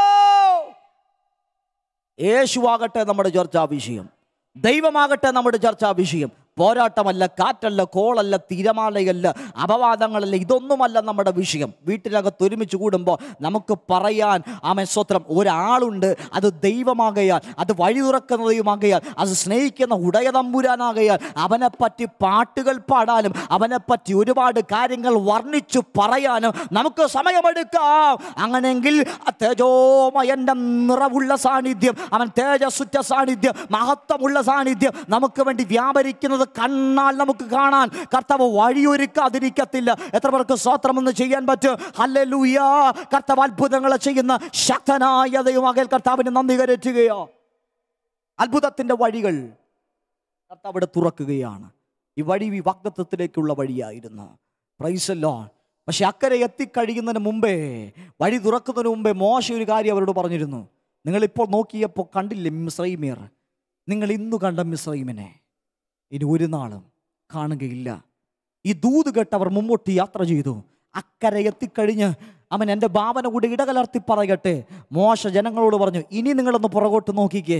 യേശുവാകട്ടെ നമ്മുടെ ചർച്ചാ വിഷയം ദൈവമാകട്ടെ നമ്മുടെ ചർച്ചാ വിഷയം പോരാട്ടമല്ല കാറ്റല്ല കോളല്ല തിരമാലയല്ല അപവാദങ്ങളല്ല ഇതൊന്നുമല്ല നമ്മുടെ വിഷയം വീട്ടിനകത്ത് ഒരുമിച്ച് കൂടുമ്പോൾ നമുക്ക് പറയാൻ ആമൻ സ്വത്രം ഒരാളുണ്ട് അത് ദൈവമാകയാൽ അത് വഴി തുറക്കുന്ന ദൈവമാകയാൽ അത് സ്നേഹിക്കുന്ന ഉടയതമ്പുരാനാകയാൽ അവനെപ്പറ്റി പാട്ടുകൾ പാടാനും അവനെപ്പറ്റി ഒരുപാട് കാര്യങ്ങൾ വർണ്ണിച്ചു പറയാനും നമുക്ക് സമയമെടുക്കാം അങ്ങനെയെങ്കിൽ ആ തേജോമയൻ്റെ നിറവുള്ള സാന്നിധ്യം അവൻ തേജസ്സുറ്റ സാന്നിധ്യം മഹത്വമുള്ള സാന്നിധ്യം നമുക്ക് വേണ്ടി വ്യാപരിക്കുന്നത് കണ്ണാൽ നമുക്ക് കാണാൻ കർത്താവ് വഴിയൊരുക്കാതിരിക്കത്തില്ല എത്ര പേർക്ക് സ്വത്രമെന്ന് ചെയ്യാൻ പറ്റും ഹല്ലേലൂയ കർത്താവ് അത്ഭുതങ്ങൾ ചെയ്യുന്ന ശക്തനായ ദൈവമകൽ കർത്താവിന് നന്ദി കരറ്റുകയോ അത്ഭുതത്തിന്റെ വഴികൾ കർത്താവ് ഇവിടെ തുറക്കുകയാണ് ഈ വഴി ഈ വാഗ്ദത്വത്തിലേക്കുള്ള വഴിയായിരുന്നു പ്രൈസല്ലോ പക്ഷെ അക്കരെ എത്തിക്കഴിയുന്നതിന് മുമ്പേ വഴി തുറക്കുന്നതിന് മുമ്പേ മോശ ഒരു കാര്യം അവരോട് പറഞ്ഞിരുന്നു നിങ്ങളിപ്പോൾ നോക്കിയപ്പോൾ കണ്ടില്ലേ മിസ്രൈമിയർ നിങ്ങൾ ഇന്നു കണ്ട മിസ്രൈമിനെ ഇനി ഒരു നാളും കാണുകയില്ല ഈ ദൂത് കേട്ട് അവർ മുമ്പോട്ട് യാത്ര ചെയ്തു അക്കരെ എത്തിക്കഴിഞ്ഞ് അവൻ എൻ്റെ ഭാവന കൂടി ഇടകലർത്തി പറയട്ടെ മോശ ജനങ്ങളോട് പറഞ്ഞു ഇനി നിങ്ങളൊന്ന് പുറകോട്ട് നോക്കിക്കേ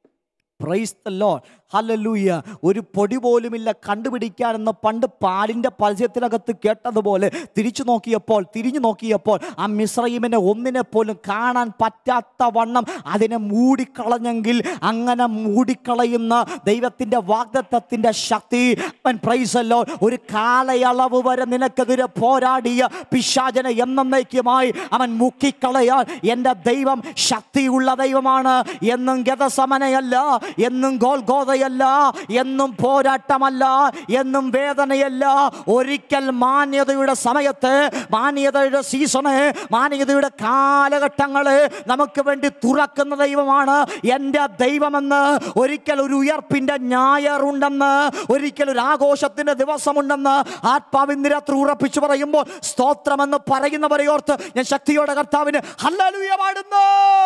പ്രൈസ് ദ ലോർഡ് ഹല്ലേലൂയ ഒരു പൊടി പോലുമില്ല കണ്ടുപിടിക്കാനെന്ന് പണ്ട് പാലിൻ്റെ പരസ്യത്തിനകത്ത് കേട്ടതുപോലെ തിരിച്ചു നോക്കിയപ്പോൾ തിരിഞ്ഞു നോക്കിയപ്പോൾ ആ മിശ്രൈമിനെ ഒന്നിനെ പോലും കാണാൻ പറ്റാത്ത വണ്ണം അതിനെ മൂടിക്കളഞ്ഞെങ്കിൽ അങ്ങനെ മൂടിക്കളയുന്ന ദൈവത്തിൻ്റെ വാഗ്ദത്തത്തിൻ്റെ ശക്തി അവൻ പ്രൈസല്ലോ ഒരു കാലയളവ് വരെ നിനക്കെതിരെ പോരാടിയ പിശാചനെ എന്നേക്കുമായി അവൻ മുക്കിക്കളയാൻ എൻ്റെ ദൈവം ശക്തിയുള്ള ദൈവമാണ് എന്നും ഗതസമനയല്ല എന്നും ഗോൽഗോതയല്ല എന്നും പോരാട്ടമല്ല എന്നും വേദനയല്ല ഒരിക്കൽ മാന്യതയുടെ സമയത്ത് മാന്യതയുടെ സീസണ് മാന്യതയുടെ കാലഘട്ടങ്ങള് നമുക്ക് വേണ്ടി തുറക്കുന്ന ദൈവമാണ് എൻ്റെ ദൈവമെന്ന് ഒരിക്കൽ ഒരു ഉയർപ്പിൻ്റെ ഞായറുണ്ടെന്ന് ഒരിക്കൽ ഒരു ആഘോഷത്തിൻ്റെ ദിവസമുണ്ടെന്ന് ആത്മാവിന് രാത്രി ഉറപ്പിച്ചു പറയുമ്പോൾ സ്തോത്രമെന്ന് പറയുന്നവരെ ഓർത്ത് ഞാൻ ശക്തിയോടെ കർത്താവിന് ഹല്ലേലൂയ പാടുന്നു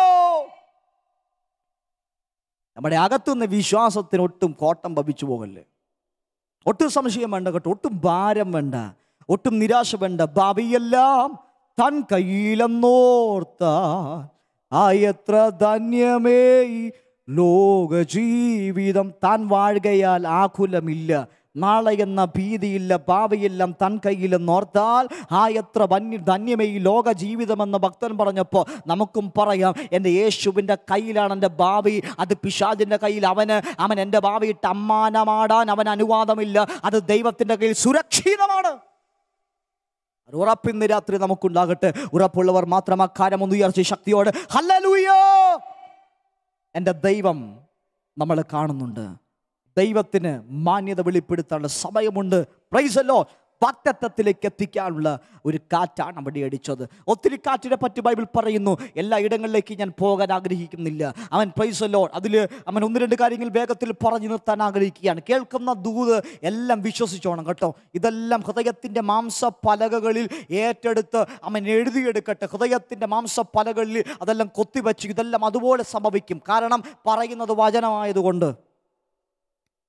നമ്മുടെ അകത്തുനിന്ന് വിശ്വാസത്തിന് ഒട്ടും കോട്ടം ഭവിച്ചു പോകല്ലേ ഒട്ടും സംശയം വേണ്ട കേട്ടോ ഒട്ടും ഭാരം വേണ്ട ഒട്ടും നിരാശ വേണ്ട ഭാവിയെല്ലാം തൻ കയ്യിലെന്നോർത്ത ആ എത്ര ധന്യമേ ഈ ലോക ജീവിതം താൻ വാഴുകയാൽ ആകുലമില്ല നാളെ എന്ന ഭീതിയില്ല ഭാവിയെല്ലാം തൻ കയ്യിലെന്നോർത്താൽ ആ എത്ര വന്യ ധന്യമേ ഈ ലോക ജീവിതമെന്ന് ഭക്തൻ പറഞ്ഞപ്പോൾ നമുക്കും പറയാം എൻ്റെ യേശുവിൻ്റെ കയ്യിലാണ് എൻ്റെ ഭാവി അത് പിശാജിൻ്റെ കയ്യിൽ അവന് അവൻ എൻ്റെ ഭാവിയിട്ട് അമ്മാനമാടാൻ അവൻ അനുവാദമില്ല അത് ദൈവത്തിൻ്റെ കയ്യിൽ സുരക്ഷിതമാണ് അത് ഉറപ്പിന്ന് രാത്രി നമുക്കുണ്ടാകട്ടെ ഉറപ്പുള്ളവർ മാത്രം അക്കാര്യം ഒന്ന് ഉയർച്ച ശക്തിയോട് ഹല്ലേലൂയോ എൻ്റെ ദൈവം നമ്മൾ കാണുന്നുണ്ട് ദൈവത്തിന് മാന്യത വെളിപ്പെടുത്താനുള്ള സമയമുണ്ട് പ്രൈസല്ലോ വാക്തത്വത്തിലേക്ക് എത്തിക്കാനുള്ള ഒരു കാറ്റാണ് അവിടെ അടിച്ചത് ഒത്തിരി കാറ്റിനെ പറ്റി ബൈബിൾ പറയുന്നു എല്ലാ ഇടങ്ങളിലേക്ക് ഞാൻ പോകാൻ ആഗ്രഹിക്കുന്നില്ല അവൻ പ്രൈസല്ലോ അതിൽ അവൻ ഒന്ന് രണ്ട് കാര്യങ്ങൾ വേഗത്തിൽ പറഞ്ഞു നിർത്താൻ ആഗ്രഹിക്കുകയാണ് കേൾക്കുന്ന ദൂത് എല്ലാം വിശ്വസിച്ചോണം കേട്ടോ ഇതെല്ലാം ഹൃദയത്തിൻ്റെ മാംസപ്പലകകളിൽ ഏറ്റെടുത്ത് അവൻ എഴുതിയെടുക്കട്ടെ ഹൃദയത്തിൻ്റെ മാംസപ്പലകളിൽ അതെല്ലാം കൊത്തിവെച്ച് ഇതെല്ലാം അതുപോലെ സംഭവിക്കും കാരണം പറയുന്നത് വചനമായതുകൊണ്ട്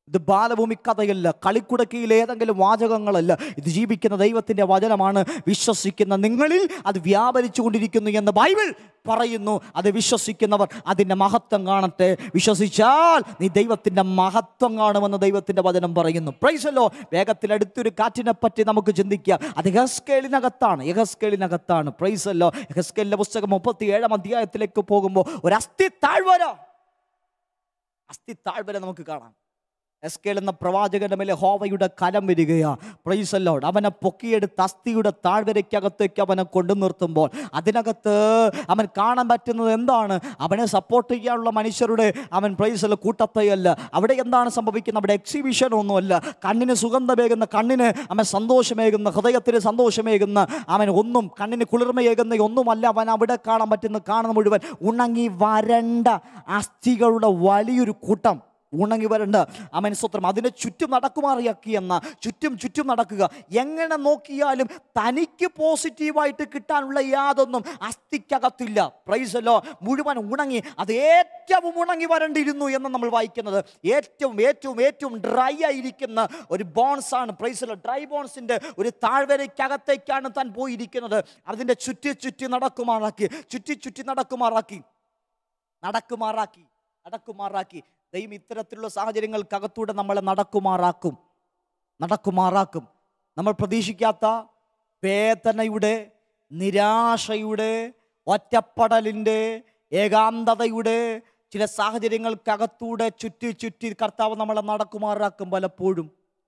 ഇത് ബാലഭൂമി കഥയല്ല കളിക്കുടക്കയിലെ ഏതെങ്കിലും വാചകങ്ങളല്ല ഇത് ജീവിക്കുന്ന ദൈവത്തിൻ്റെ വചനമാണ് വിശ്വസിക്കുന്ന നിങ്ങളിൽ അത് വ്യാപരിച്ചു കൊണ്ടിരിക്കുന്നു എന്ന് ബൈബിൾ പറയുന്നു അത് വിശ്വസിക്കുന്നവർ അതിൻ്റെ മഹത്വം കാണട്ടെ വിശ്വസിച്ചാൽ നീ ദൈവത്തിൻ്റെ മഹത്വം കാണുമെന്ന് ദൈവത്തിൻ്റെ വചനം പറയുന്നു പ്രൈസല്ലോ വേഗത്തിൽ അടുത്തൊരു കാറ്റിനെ പറ്റി നമുക്ക് ചിന്തിക്കാം അത് യഹസ്കേലിനകത്താണ് യഹസ്കേലിനകത്താണ് പ്രൈസല്ലോ യഹസ്കേലിൻ്റെ പുസ്തകം മുപ്പത്തി ഏഴാം അധ്യായത്തിലേക്ക് പോകുമ്പോൾ ഒരു അസ്ഥി താഴ്വര അസ്ഥി താഴ്വര നമുക്ക് കാണാം എസ്കേൽ എന്ന പ്രവാചകന്റെ മേലെ ഹോവയുടെ കലം വരികയാ പ്രൈസല്ലോട് അവനെ പൊക്കിയെടുത്ത് അസ്ഥിയുടെ താഴ്വരയ്ക്കകത്തേക്ക് അവനെ കൊണ്ടു നിർത്തുമ്പോൾ അതിനകത്ത് അവൻ കാണാൻ പറ്റുന്നത് എന്താണ് അവനെ സപ്പോർട്ട് ചെയ്യാനുള്ള മനുഷ്യരുടെ അവൻ പ്രൈസല്ല കൂട്ടത്തെയല്ല അവിടെ എന്താണ് സംഭവിക്കുന്നത് അവിടെ എക്സിബിഷൻ ഒന്നുമല്ല കണ്ണിന് സുഗന്ധമേകുന്ന കണ്ണിന് അവൻ സന്തോഷമേകുന്ന ഹൃദയത്തിന് സന്തോഷമേകുന്ന അവൻ ഒന്നും കണ്ണിന് കുളിർമയേകുന്ന ഒന്നുമല്ല അവൻ അവിടെ കാണാൻ പറ്റുന്ന കാണുന്ന മുഴുവൻ ഉണങ്ങി വരണ്ട അസ്ഥികളുടെ വലിയൊരു കൂട്ടം ഉണങ്ങി വരണ്ട അവൻ സ്വത്രം അതിനെ ചുറ്റും നടക്കുമാറിയാക്കി എന്ന ചുറ്റും ചുറ്റും നടക്കുക എങ്ങനെ നോക്കിയാലും തനിക്ക് പോസിറ്റീവായിട്ട് കിട്ടാനുള്ള യാതൊന്നും അസ്ഥിക്കകത്തില്ല പ്രൈസല്ലോ മുഴുവൻ ഉണങ്ങി അത് ഏറ്റവും ഉണങ്ങി വരണ്ടിരുന്നു എന്ന് നമ്മൾ വായിക്കുന്നത് ഏറ്റവും ഏറ്റവും ഏറ്റവും ഡ്രൈ ആയിരിക്കുന്ന ഒരു ബോൺസ് ആണ് പ്രൈസല്ലോ ഡ്രൈ ബോൺസിന്റെ ഒരു താഴ്വരയ്ക്കകത്തേക്കാണ് താൻ പോയിരിക്കുന്നത് അതിൻ്റെ ചുറ്റി ചുറ്റി നടക്കുമാറാക്കി ചുറ്റി ചുറ്റി നടക്കുമാറാക്കി നടക്കുമാറാക്കി നടക്കുമാറാക്കി ദൈവം ഇത്തരത്തിലുള്ള സാഹചര്യങ്ങൾക്കകത്തൂടെ നമ്മളെ നടക്കുമാറാക്കും നടക്കുമാറാക്കും നമ്മൾ പ്രതീക്ഷിക്കാത്ത വേദനയുടെ നിരാശയുടെ ഒറ്റപ്പെടലിൻ്റെ ഏകാന്തതയുടെ ചില സാഹചര്യങ്ങൾക്കകത്തൂടെ ചുറ്റി ചുറ്റി കർത്താവ് നമ്മളെ നടക്കുമാറാക്കും പലപ്പോഴും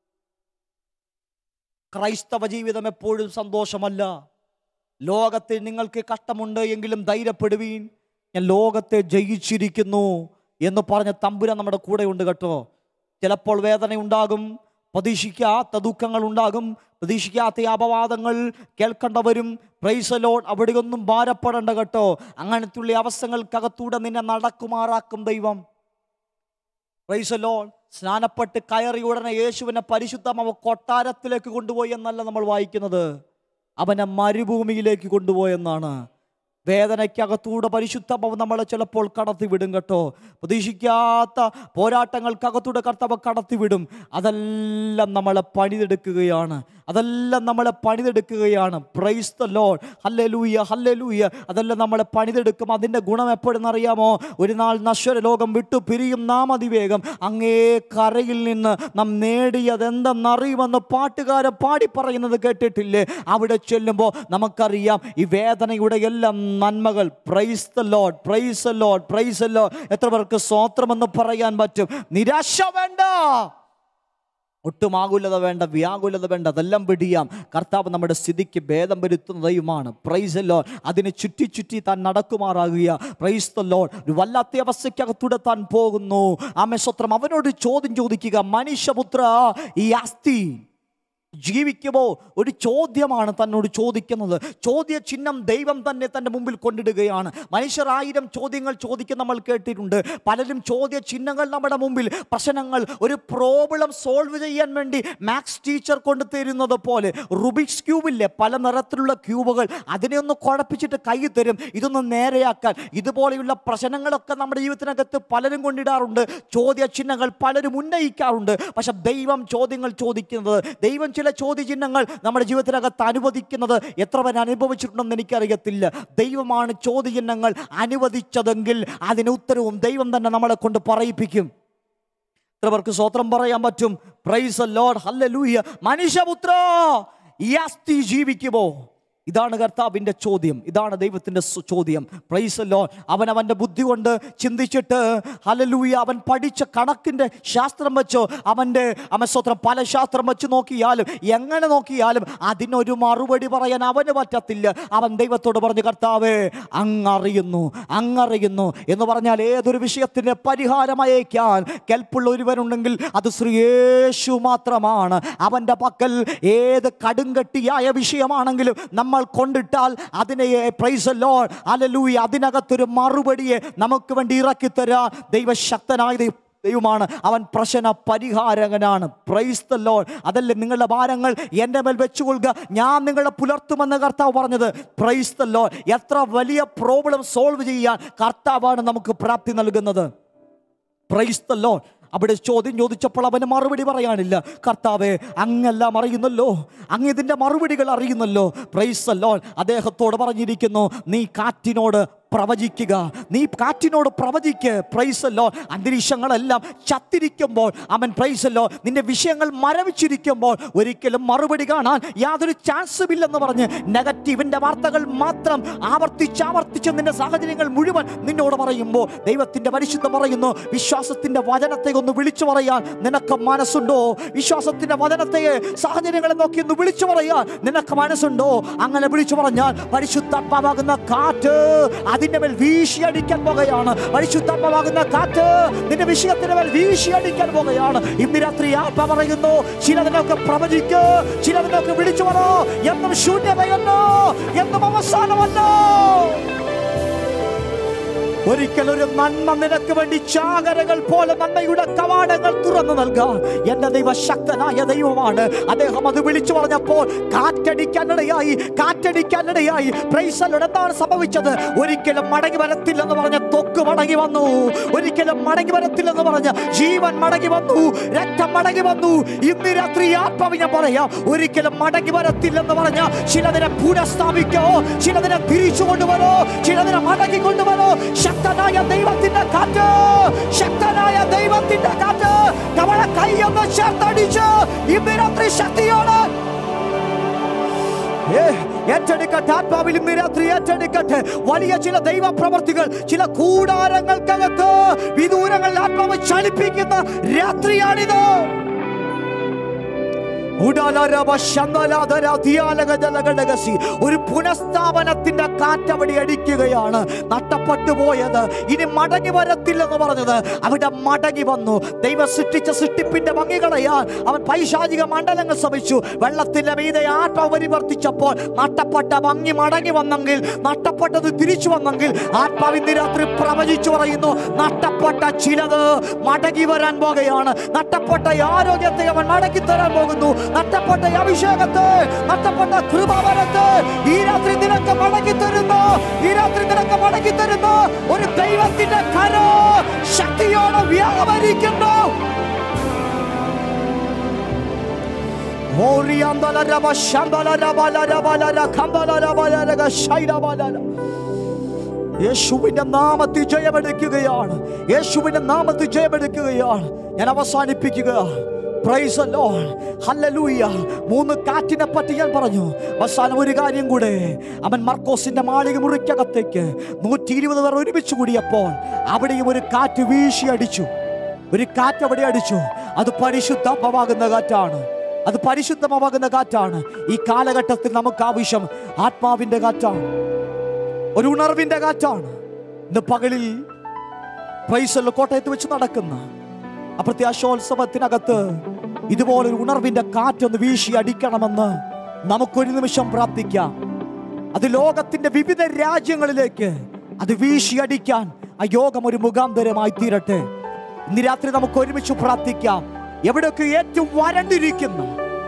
ക്രൈസ്തവ ജീവിതം എപ്പോഴും സന്തോഷമല്ല ലോകത്തിൽ നിങ്ങൾക്ക് കഷ്ടമുണ്ട് എങ്കിലും ധൈര്യപ്പെടുവീൻ ഞാൻ ലോകത്തെ ജയിച്ചിരിക്കുന്നു എന്ന് പറഞ്ഞ തമ്പുരാൻ നമ്മുടെ കൂടെ ഉണ്ട് കേട്ടോ ചിലപ്പോൾ വേദന ഉണ്ടാകും പ്രതീക്ഷിക്കാത്ത ദുഃഖങ്ങൾ ഉണ്ടാകും പ്രതീക്ഷിക്കാത്ത അപവാദങ്ങൾ കേൾക്കേണ്ട വരും പ്രൈസലോൺ അവിടെയൊന്നും ഭാരപ്പെടേണ്ട കേട്ടോ അങ്ങനത്തുള്ള അവസ്ഥകൾക്കകത്തൂടെ നിന്നെ നടക്കുമാറാക്കും ദൈവം പ്രൈസലോൺ സ്നാനപ്പെട്ട് കയറി ഉടനെ യേശുവിനെ പരിശുദ്ധമാവ കൊട്ടാരത്തിലേക്ക് കൊണ്ടുപോയി എന്നല്ല നമ്മൾ വായിക്കുന്നത് അവനെ മരുഭൂമിയിലേക്ക് കൊണ്ടുപോയെന്നാണ് വേദനയ്ക്കകത്തൂടെ പരിശുദ്ധമാവ് നമ്മളെ ചിലപ്പോൾ കടത്തിവിടും കേട്ടോ പ്രതീക്ഷിക്കാത്ത പോരാട്ടങ്ങൾക്കകത്തൂടെ കർത്താവ് കടത്തിവിടും അതെല്ലാം നമ്മളെ പണിതെടുക്കുകയാണ് അതെല്ലാം നമ്മളെ പണിതെടുക്കുകയാണ് praise the Lord hallelujah hallelujah അതെല്ലാം നമ്മളെ പണിതെടുക്കും അതിൻ്റെ ഗുണം എപ്പോഴെന്നറിയാമോ ഒരു നാൾ നശ്വര ലോകം വിട്ടു പിരിയും നാം അതിവേഗം അങ്ങേ കരയിൽ നിന്ന് നാം നേടിയതെന്തെന്നറിയുമെന്ന് പാട്ടുകാരൻ പാടി പറയുന്നത് കേട്ടിട്ടില്ലേ അവിടെ ചെല്ലുമ്പോൾ നമുക്കറിയാം ഈ വേദനയുടെ എല്ലാം നന്മകൾ praise the Lord praise the Lord praise the Lord എത്ര പേർക്ക് സ്വോത്രമെന്ന് പറയാൻ പറ്റും നിരാശ വേണ്ട ഒട്ടും ആകുലത വേണ്ട വ്യാകുലത വേണ്ട അതെല്ലാം പിടിയാം കർത്താവ് നമ്മുടെ സ്ഥിതിക്ക് ഭേദം വരുത്തുന്നതുമാണ് പ്രൈസ് ലോ അതിനെ ചുറ്റി ചുറ്റി താൻ നടക്കുമാറാകുക പ്രൈസ് ദ ലോഡ് ഒരു വല്ലാത്ത അവസ്ഥയ്ക്കകത്തൂടെ താൻ പോകുന്നു ആമേ സ്വത്രം അവനോട് ചോദ്യം ചോദിക്കുക മനുഷ്യപുത്ര ഈ അസ്ഥി ജീവിക്കുമോ ഒരു ചോദ്യമാണ് തന്നോട് ചോദിക്കുന്നത് ചോദ്യ ചിഹ്നം ദൈവം തന്നെ തൻ്റെ മുമ്പിൽ കൊണ്ടിടുകയാണ് മനുഷ്യർ ആയിരം ചോദ്യങ്ങൾ ചോദിക്കും നമ്മൾ കേട്ടിട്ടുണ്ട് പലരും ചോദ്യ ചിഹ്നങ്ങൾ നമ്മുടെ മുമ്പിൽ പ്രശ്നങ്ങൾ ഒരു പ്രോബ്ലം സോൾവ് ചെയ്യാൻ വേണ്ടി മാത്സ് ടീച്ചർ കൊണ്ട് തരുന്നത് പോലെ റുബിക്സ് ക്യൂബില്ലേ പല നിറത്തിലുള്ള ക്യൂബുകൾ അതിനെ ഒന്ന് കുഴപ്പിച്ചിട്ട് കൈ തരും ഇതൊന്ന് നേരെയാക്കാൻ ഇതുപോലെയുള്ള പ്രശ്നങ്ങളൊക്കെ നമ്മുടെ ജീവിതത്തിനകത്ത് പലരും കൊണ്ടിടാറുണ്ട് ചോദ്യ ചിഹ്നങ്ങൾ പലരും ഉന്നയിക്കാറുണ്ട് പക്ഷെ ദൈവം ചോദ്യങ്ങൾ ചോദിക്കുന്നത് ദൈവം ചില ചോദ്യചിഹ്നങ്ങൾ നമ്മുടെ ജീവിതത്തിനകത്ത് അനുവദിക്കുന്നത് എത്ര പേർ അനുഭവിച്ചിട്ടുണ്ടെന്ന് എനിക്കറിയത്തില്ല ദൈവമാണ് ചോദ്യചിഹ്നങ്ങൾ അനുവദിച്ചതെങ്കിൽ അതിന് ഉത്തരവും ദൈവം തന്നെ നമ്മളെ കൊണ്ട് പറയിപ്പിക്കും എത്ര പേർക്ക് സ്വത്രം പറയാൻ പറ്റും പ്രൈസ് ലോഡ് ഹല്ലേലൂയ മനുഷ്യപുത്ര ഈ അസ്ഥി ജീവിക്കുമോ ഇതാണ് കർത്താവിൻ്റെ ചോദ്യം ഇതാണ് ദൈവത്തിൻ്റെ സു- ചോദ്യം പ്രൈസ് ലോ അവൻ അവൻ്റെ ബുദ്ധി കൊണ്ട് ചിന്തിച്ചിട്ട് ഹലലൂയ അവൻ പഠിച്ച കണക്കിൻ്റെ ശാസ്ത്രം വെച്ചോ അവൻ്റെ അവൻ സ്വത്രം പല ശാസ്ത്രം വെച്ച് നോക്കിയാലും എങ്ങനെ നോക്കിയാലും അതിനൊരു മറുപടി പറയാൻ അവന് പറ്റത്തില്ല അവൻ ദൈവത്തോട് പറഞ്ഞു കർത്താവേ അങ്ങറിയുന്നു അങ്ങറിയുന്നു എന്ന് പറഞ്ഞാൽ ഏതൊരു വിഷയത്തിന് പരിഹാരമയക്കാൻ കെൽപ്പുള്ള ഒരുവനുണ്ടെങ്കിൽ അത് ശ്രീയേശു മാത്രമാണ് അവൻ്റെ പക്കൽ ഏത് കടുങ്കട്ടിയായ വിഷയമാണെങ്കിലും നമ്മൾ കൊണ്ടിട്ടാൽ അതിനെ പ്രൈസ് ലോ അലലൂയ അതിനകത്തൊരു മറുപടിയെ നമുക്ക് വേണ്ടി ഇറക്കി തരാൻ ദൈവശക്തനായ ദൈവം ദൈവമാണ് അവൻ പ്രശ്ന പരിഹാരകനാണ് പ്രൈസ് ദ ലോഡ് അതല്ലേ നിങ്ങളുടെ ഭാരങ്ങൾ എൻ്റെ മേൽ വെച്ചുകൊള്ളുക ഞാൻ നിങ്ങളെ പുലർത്തുമെന്ന് കർത്താവ് പറഞ്ഞത് പ്രൈസ് ദ ലോഡ് എത്ര വലിയ പ്രോബ്ലം സോൾവ് ചെയ്യാൻ കർത്താവാണ് നമുക്ക് പ്രാപ്തി നൽകുന്നത് പ്രൈസ് ദ ലോഡ് അവിടെ ചോദ്യം ചോദിച്ചപ്പോൾ അവന് മറുപടി പറയാനില്ല കർത്താവെ അങ്ങെല്ലാം അറിയുന്നല്ലോ അങ്ങ് ഇതിൻ്റെ മറുപടികൾ അറിയുന്നല്ലോ പ്രൈസല്ലോ അദ്ദേഹത്തോട് പറഞ്ഞിരിക്കുന്നു നീ കാറ്റിനോട് പ്രവചിക്കുക നീ കാറ്റിനോട് പ്രവചിക്ക് പ്രൈസല്ലോ അന്തരീക്ഷങ്ങളെല്ലാം ചത്തിരിക്കുമ്പോൾ അവൻ പ്രൈസല്ലോ നിന്റെ വിഷയങ്ങൾ മരവിച്ചിരിക്കുമ്പോൾ ഒരിക്കലും മറുപടി കാണാൻ യാതൊരു ചാൻസും ഇല്ലെന്ന് പറഞ്ഞ് നെഗറ്റീവിന്റെ വാർത്തകൾ മാത്രം ആവർത്തിച്ച് ആവർത്തിച്ച് നിന്റെ സാഹചര്യങ്ങൾ മുഴുവൻ നിന്നോട് പറയുമ്പോൾ ദൈവത്തിന്റെ പരിശുദ്ധം പറയുന്നു വിശ്വാസത്തിന്റെ വചനത്തെ ഒന്ന് വിളിച്ചു പറയാൻ നിനക്ക് മനസ്സുണ്ടോ വിശ്വാസത്തിന്റെ വചനത്തെ സാഹചര്യങ്ങളെ നോക്കി ഒന്ന് വിളിച്ചു പറയാൻ നിനക്ക് മനസ്സുണ്ടോ അങ്ങനെ വിളിച്ചു പറഞ്ഞാൽ പരിശുദ്ധാത്മാവാകുന്ന കാറ്റ് അതിന്റെ മേൽ വീശിയടിക്കാൻ പോകുകയാണ് പരിശുദ്ധാത്മാവാകുന്ന കാറ്റ് നിന്റെ വിഷയത്തിന്റെ മേൽ വീശിയടിക്കാൻ പോകുകയാണ് ഇന്ന് രാത്രി ആത്മ പറയുന്നു ചിലതിനൊക്കെ പ്രവചിക്ക് ചിലതിനൊക്കെ വിളിച്ചു പറ എന്നും ശൂന്യതയല്ലോ എന്നും അവസാനമല്ലോ ഒരിക്കൽ ഒരു നന്മ നിനക്ക് വേണ്ടി ചാകരകൾ പോലെ നന്മയുടെ കവാടങ്ങൾ തുറന്നു നൽകാൻ എന്റെ ദൈവ ശക്തനായ ദൈവമാണ് അദ്ദേഹം അത് വിളിച്ചു പറഞ്ഞപ്പോൾ കാറ്റടിക്കാനിടയായി കാറ്റടിക്കാനിടയായി പ്രൈസലോട് എന്താണ് സംഭവിച്ചത് ഒരിക്കലും മടങ്ങി വരത്തില്ലെന്ന് പറഞ്ഞ തൊക്ക് മടങ്ങി വന്നു ഒരിക്കലും മടങ്ങി വരത്തില്ലെന്ന് പറഞ്ഞ ജീവൻ മടങ്ങി വന്നു രക്തം മടങ്ങി വന്നു ഇന്ന് രാത്രി ആത്മാവ് ഞാൻ പറയാം ഒരിക്കലും മടങ്ങി വരത്തില്ലെന്ന് പറഞ്ഞ ചിലതിനെ പുനഃസ്ഥാപിക്കോ ചിലതിനെ തിരിച്ചു കൊണ്ടുവരോ ചിലതിനെ മടങ്ങി കൊണ്ടുവരോ ശക്തനായ ദൈവത്തിന്റെ കാറ്റ് ശക്തനായ ദൈവത്തിന്റെ കാറ്റ് നമ്മളെ കൈയൊന്ന് ചേർത്തടിച്ച് ഇന്ന് രാത്രി ശക്തിയോട് ഏ, ഏറ്റെടുക്കട്ടെ ആത്മാവിൽ ഇന്ന് രാത്രി ഏറ്റെടുക്കട്ടെ വലിയ ചില ദൈവ പ്രവർത്തികൾ ചില കൂടാരങ്ങൾക്കകത്ത് വിദൂരങ്ങളിൽ ആത്മാവ് ചലിപ്പിക്കുന്ന രാത്രിയാണിത് ഉടാലരവ ശന്തലാധര ധിയാലകജലഘടകസി. ഒരു പുനഃസ്ഥാപനത്തിന്റെ കാറ്റവിടെ അടിക്കുകയാണ് നഷ്ടപ്പെട്ടു പോയത് ഇനി മടങ്ങി വരത്തില്ലെന്ന് പറഞ്ഞത് അവിടെ മടങ്ങി വന്നു ദൈവം സൃഷ്ടിച്ച സൃഷ്ടിപ്പിന്റെ ഭംഗി കളയാൻ അവൻ പൈശാചിക മണ്ഡലങ്ങൾ ശ്രമിച്ചു വെള്ളത്തിന്റെ മീതെ ആത്മാവ് പരിവർത്തിച്ചപ്പോൾ നഷ്ടപ്പെട്ട ഭംഗി മടങ്ങി വന്നെങ്കിൽ നഷ്ടപ്പെട്ടത് തിരിച്ചു വന്നെങ്കിൽ ആത്മാവ് ഇന്ന് രാത്രി പ്രവചിച്ചു പറയുന്നു നഷ്ടപ്പെട്ട ചിലത് മടങ്ങി വരാൻ പോകുകയാണ് നഷ്ടപ്പെട്ട ഈ ആരോഗ്യത്തെ അവൻ മടക്കി തരാൻ പോകുന്നു നഷ്ടപ്പെട്ട ഈ അഭിഷേകത്തെ നഷ്ടപ്പെട്ട കൃപാവരത്തെ ഈ രാത്രി നിനക്ക് മടക്കി തരുന്നു ഈ രാത്രി നിനക്ക് മടക്കി തരുന്നു ഒരു ദൈവത്തിന്റെ കരോ ശക്തിയോടെ വ്യാപരിക്കുന്നു ഓറിയാന്തലരവ ശമ്പലരബലരബലര കമ്പലരബലരക ശൈലബലര യേശുവിന്റെ നാമത്തിൽ ജയമെടുക്കുകയാണ് യേശുവിന്റെ നാമത്തിൽ ജയമെടുക്കുകയാണ് ഞാൻ അവസാനിപ്പിക്കുക Praise the Lord. Hallelujah. മൂന്ന് കാറ്റിനെ പറ്റി ഞാൻ പറഞ്ഞു അവസാനം ഒരു കാര്യം കൂടെ അവൻ മർക്കോസിന്റെ മാളിക മുറിക്കകത്തേക്ക് നൂറ്റി ഇരുപത് പേർ ഒരുമിച്ച് കൂടിയപ്പോൾ അവിടെയും ഒരു കാറ്റ് വീശി അടിച്ചു ഒരു കാറ്റ് അവിടെ അടിച്ചു അത് പരിശുദ്ധമാകുന്ന കാറ്റാണ് അത് പരിശുദ്ധമാകുന്ന കാറ്റാണ് ഈ കാലഘട്ടത്തിൽ നമുക്ക് ആവശ്യം ആത്മാവിന്റെ കാറ്റാണ് ഒരു ഉണർവിന്റെ കാറ്റാണ് ഇന്ന് പകലിൽ പ്രൈസല്ല കോട്ടയത്ത് വെച്ച് നടക്കുന്ന അപ്രത്യാശോത്സവത്തിനകത്ത് ഇതുപോലൊരു ഉണർവിന്റെ കാറ്റൊന്ന് വീശി അടിക്കണമെന്ന് നമുക്കൊരു നിമിഷം പ്രാർത്ഥിക്കാം അത് ലോകത്തിന്റെ വിവിധ രാജ്യങ്ങളിലേക്ക് അത് വീശി അടിക്കാൻ ആ യോഗം ഒരു മുഖാന്തരമായി തീരട്ടെ ഇന്ന് രാത്രി നമുക്ക് ഒരുമിച്ച് പ്രാർത്ഥിക്കാം എവിടെയൊക്കെ ഏറ്റവും വരണ്ടിരിക്കുന്ന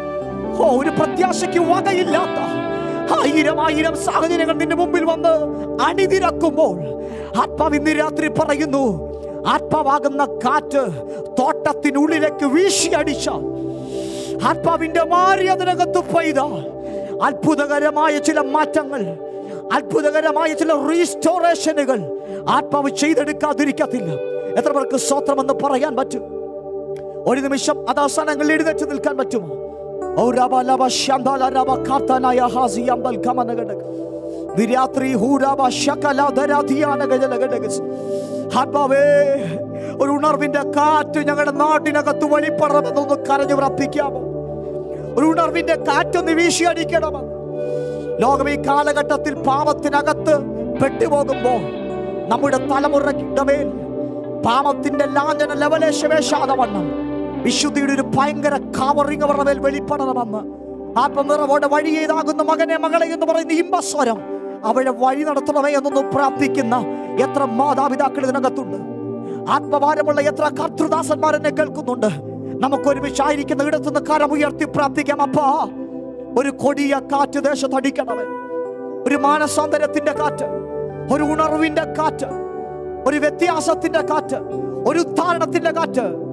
ഓ ഒരു പ്രത്യാശയ്ക്ക് വകയില്ലാത്ത ആയിരം ആയിരം സാഹചര്യങ്ങൾ നിന്റെ മുമ്പിൽ വന്ന് അണിതിരക്കുമ്പോൾ ആത്മാവ് ഇന്ന് രാത്രി പറയുന്നു ആത്മാവാകുന്ന കാറ്റ് തോട്ടത്തിനുള്ളിലേക്ക് വീശി അടിച്ച ആത്മാവിന്റെ മാറി അതിനകത്ത് പെയ്താൽ അത്ഭുതകരമായ ചില മാറ്റങ്ങൾ അത്ഭുതകരമായ ചില റീസ്റ്റോറേഷനുകൾ ആത്മാവ് ചെയ്തെടുക്കാതിരിക്കത്തില്ല എത്ര പേർക്ക് സ്വത്രമെന്ന് പറയാൻ പറ്റും ഒരു നിമിഷം അത് അവസാനങ്ങളിൽ എഴുന്നേറ്റ് നിൽക്കാൻ പറ്റുമോ ഓ രബ ലബ ശംബല രബ കാർത്തനായ ഹാസി അമ്പൽ കമനഗടക നിരാത്രി ഹൂരബ ശകല ധരാധിയാനഗജലഗടകസ് ആത്മാവേ ഒരു ഉണർവിന്റെ കാറ്റ് ഞങ്ങളുടെ നാട്ടിനകത്ത് വെളിപ്പെടണമെന്നൊന്ന് കരഞ്ഞു പ്രാർത്ഥിക്കാമോ ഒരു ഉണർവിന്റെ കാറ്റൊന്ന് വീശിയടിക്കണമെന്ന് ലോകം ഈ കാലഘട്ടത്തിൽ പാപത്തിനകത്ത് പെട്ടുപോകുമ്പോൾ നമ്മുടെ തലമുറയുടെ മേൽ പാപത്തിന്റെ ലാഞ്ചന ലവലേശവേശാതെ വണ്ണം വിശുദ്ധിയുടെ ഒരു ഭയങ്കര കവറിങ് അവരുടെ മേൽ വെളിപ്പെടണമെന്ന് ആത്മനിറവോടെ വഴി ചെയ്താകുന്ന മകനെ മകളെ എന്ന് പറയുന്ന ഇമ്പസ്വരം അവരെ വഴി നടത്തണമേ എന്നൊന്ന് പ്രാർത്ഥിക്കുന്ന എത്ര മാതാപിതാക്കൾ ഇതിനകത്തുണ്ട് ആത്മഭാരമുള്ള എത്ര കർത്തൃദാസന്മാർ എന്നെ കേൾക്കുന്നുണ്ട് നമുക്ക് ഒരുമിച്ചായിരിക്കുന്ന ഇടത്തുനിന്ന് കരമുയർത്തി പ്രാർത്ഥിക്കാം അപ്പാ ഒരു കൊടിയ കാറ്റ് ദേശത്ത് അടിക്കണമേ ഒരു മാനസാന്തരത്തിന്റെ കാറ്റ് ഒരു ഉണർവിന്റെ കാറ്റ് ഒരു വ്യത്യാസത്തിന്റെ കാറ്റ് ഒരു ഉദ്ധാരണത്തിന്റെ കാറ്റ്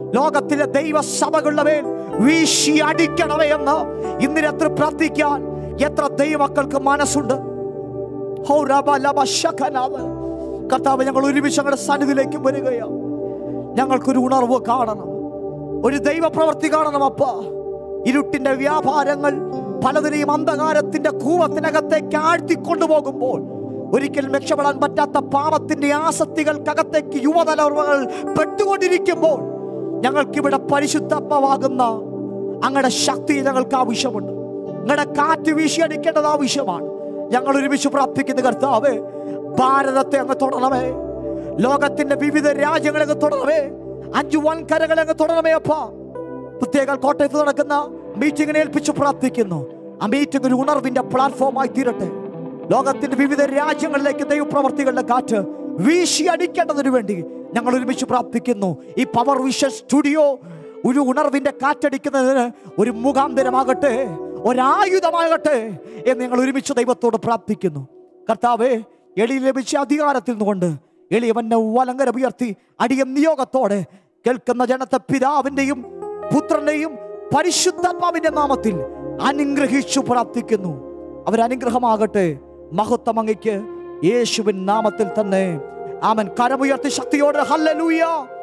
ലോകത്തിലെ ദൈവസഭകളുടെ മേൽ വീശി അടിക്കണമേ എന്ന് ഇന്ന് രാത്രി പ്രാർത്ഥിക്കാൻ എത്ര ദൈവമക്കൾക്ക് മനസ്സുണ്ട് ഹോ റബ ലബ ശഖനാവ്. കർത്താവ് ഞങ്ങൾ ഒരുമിച്ച് ഞങ്ങളുടെ സന്നിധിയിലേക്ക് വരികയാണ് ഞങ്ങൾക്കൊരു ഉണർവ് കാണണം ഒരു ദൈവപ്രവൃത്തി കാണണം അപ്പ ഇരുട്ടിന്റെ വ്യാപാരങ്ങൾ പലതിനെയും അന്ധകാരത്തിന്റെ കൂവത്തിനകത്തേക്ക് ആഴ്ത്തിക്കൊണ്ടുപോകുമ്പോൾ ഒരിക്കലും രക്ഷപ്പെടാൻ പറ്റാത്ത പാപത്തിന്റെ ആസക്തികൾക്കകത്തേക്ക് യുവതലമുറകൾ പെട്ടുകൊണ്ടിരിക്കുമ്പോൾ ഞങ്ങൾക്കിവിടെ പരിശുദ്ധമാകുന്ന അങ്ങയുടെ ശക്തി ഞങ്ങൾക്ക് ആവശ്യമുണ്ട് നിങ്ങളുടെ കാറ്റ് വീശിയടിക്കേണ്ടത് ആവശ്യമാണ് ഞങ്ങൾ ഒരുമിച്ച് പ്രാർത്ഥിക്കുന്ന കർത്താവേ ഭാരതത്തെ അങ്ങ് തൊടണമേ ലോകത്തിന്റെ വിവിധ രാജ്യങ്ങളെ അങ്ങ് തൊടണമേ അഞ്ചു വൻകരകളെ അങ്ങ് തൊടണമേ അപ്പ പ്രത്യേക കോട്ടയത്ത് നടക്കുന്ന മീറ്റിങ്ങിനെ ഏൽപ്പിച്ച് പ്രാർത്ഥിക്കുന്നു ആ മീറ്റിംഗ് ഒരു ഉണർവിന്റെ പ്ലാറ്റ്ഫോമായി തീരട്ടെ ലോകത്തിന്റെ വിവിധ രാജ്യങ്ങളിലേക്ക് ദൈവപ്രവർത്തികളുടെ കാറ്റ് വീശി അടിക്കേണ്ടതിനു വേണ്ടി ഞങ്ങൾ ഒരുമിച്ച് പ്രാർത്ഥിക്കുന്നു ഈ പവർ വിഷൻ സ്റ്റുഡിയോ ഒരു ഉണർവിന്റെ കാറ്റടിക്കുന്നതിന് ഒരു മുഖാന്തരമാകട്ടെ ഒരായുധമാകട്ടെ എന്ന് ഞങ്ങൾ ഒരുമിച്ച് ദൈവത്തോട് പ്രാർത്ഥിക്കുന്നു കർത്താവേ എളി ലഭിച്ച അധികാരത്തിൽ നിന്നുകൊണ്ട് എളിയവന്റെ വലങ്കര ഉയർത്തി അടിയ നിയോഗത്തോടെ കേൾക്കുന്ന ജനത്തെ പിതാവിന്റെയും പുത്രന്റെയും പരിശുദ്ധാത്മാവിന്റെ നാമത്തിൽ അനുഗ്രഹിച്ചു പ്രാർത്ഥിക്കുന്നു അവരനുഗ്രഹമാകട്ടെ മഹത്വം അങ്ങയ്ക്ക് യേശുവിൻ നാമത്തിൽ തന്നെ ആമൻ കരമുയർത്തി ശക്തിയോടെ ഹല്ലലൂയ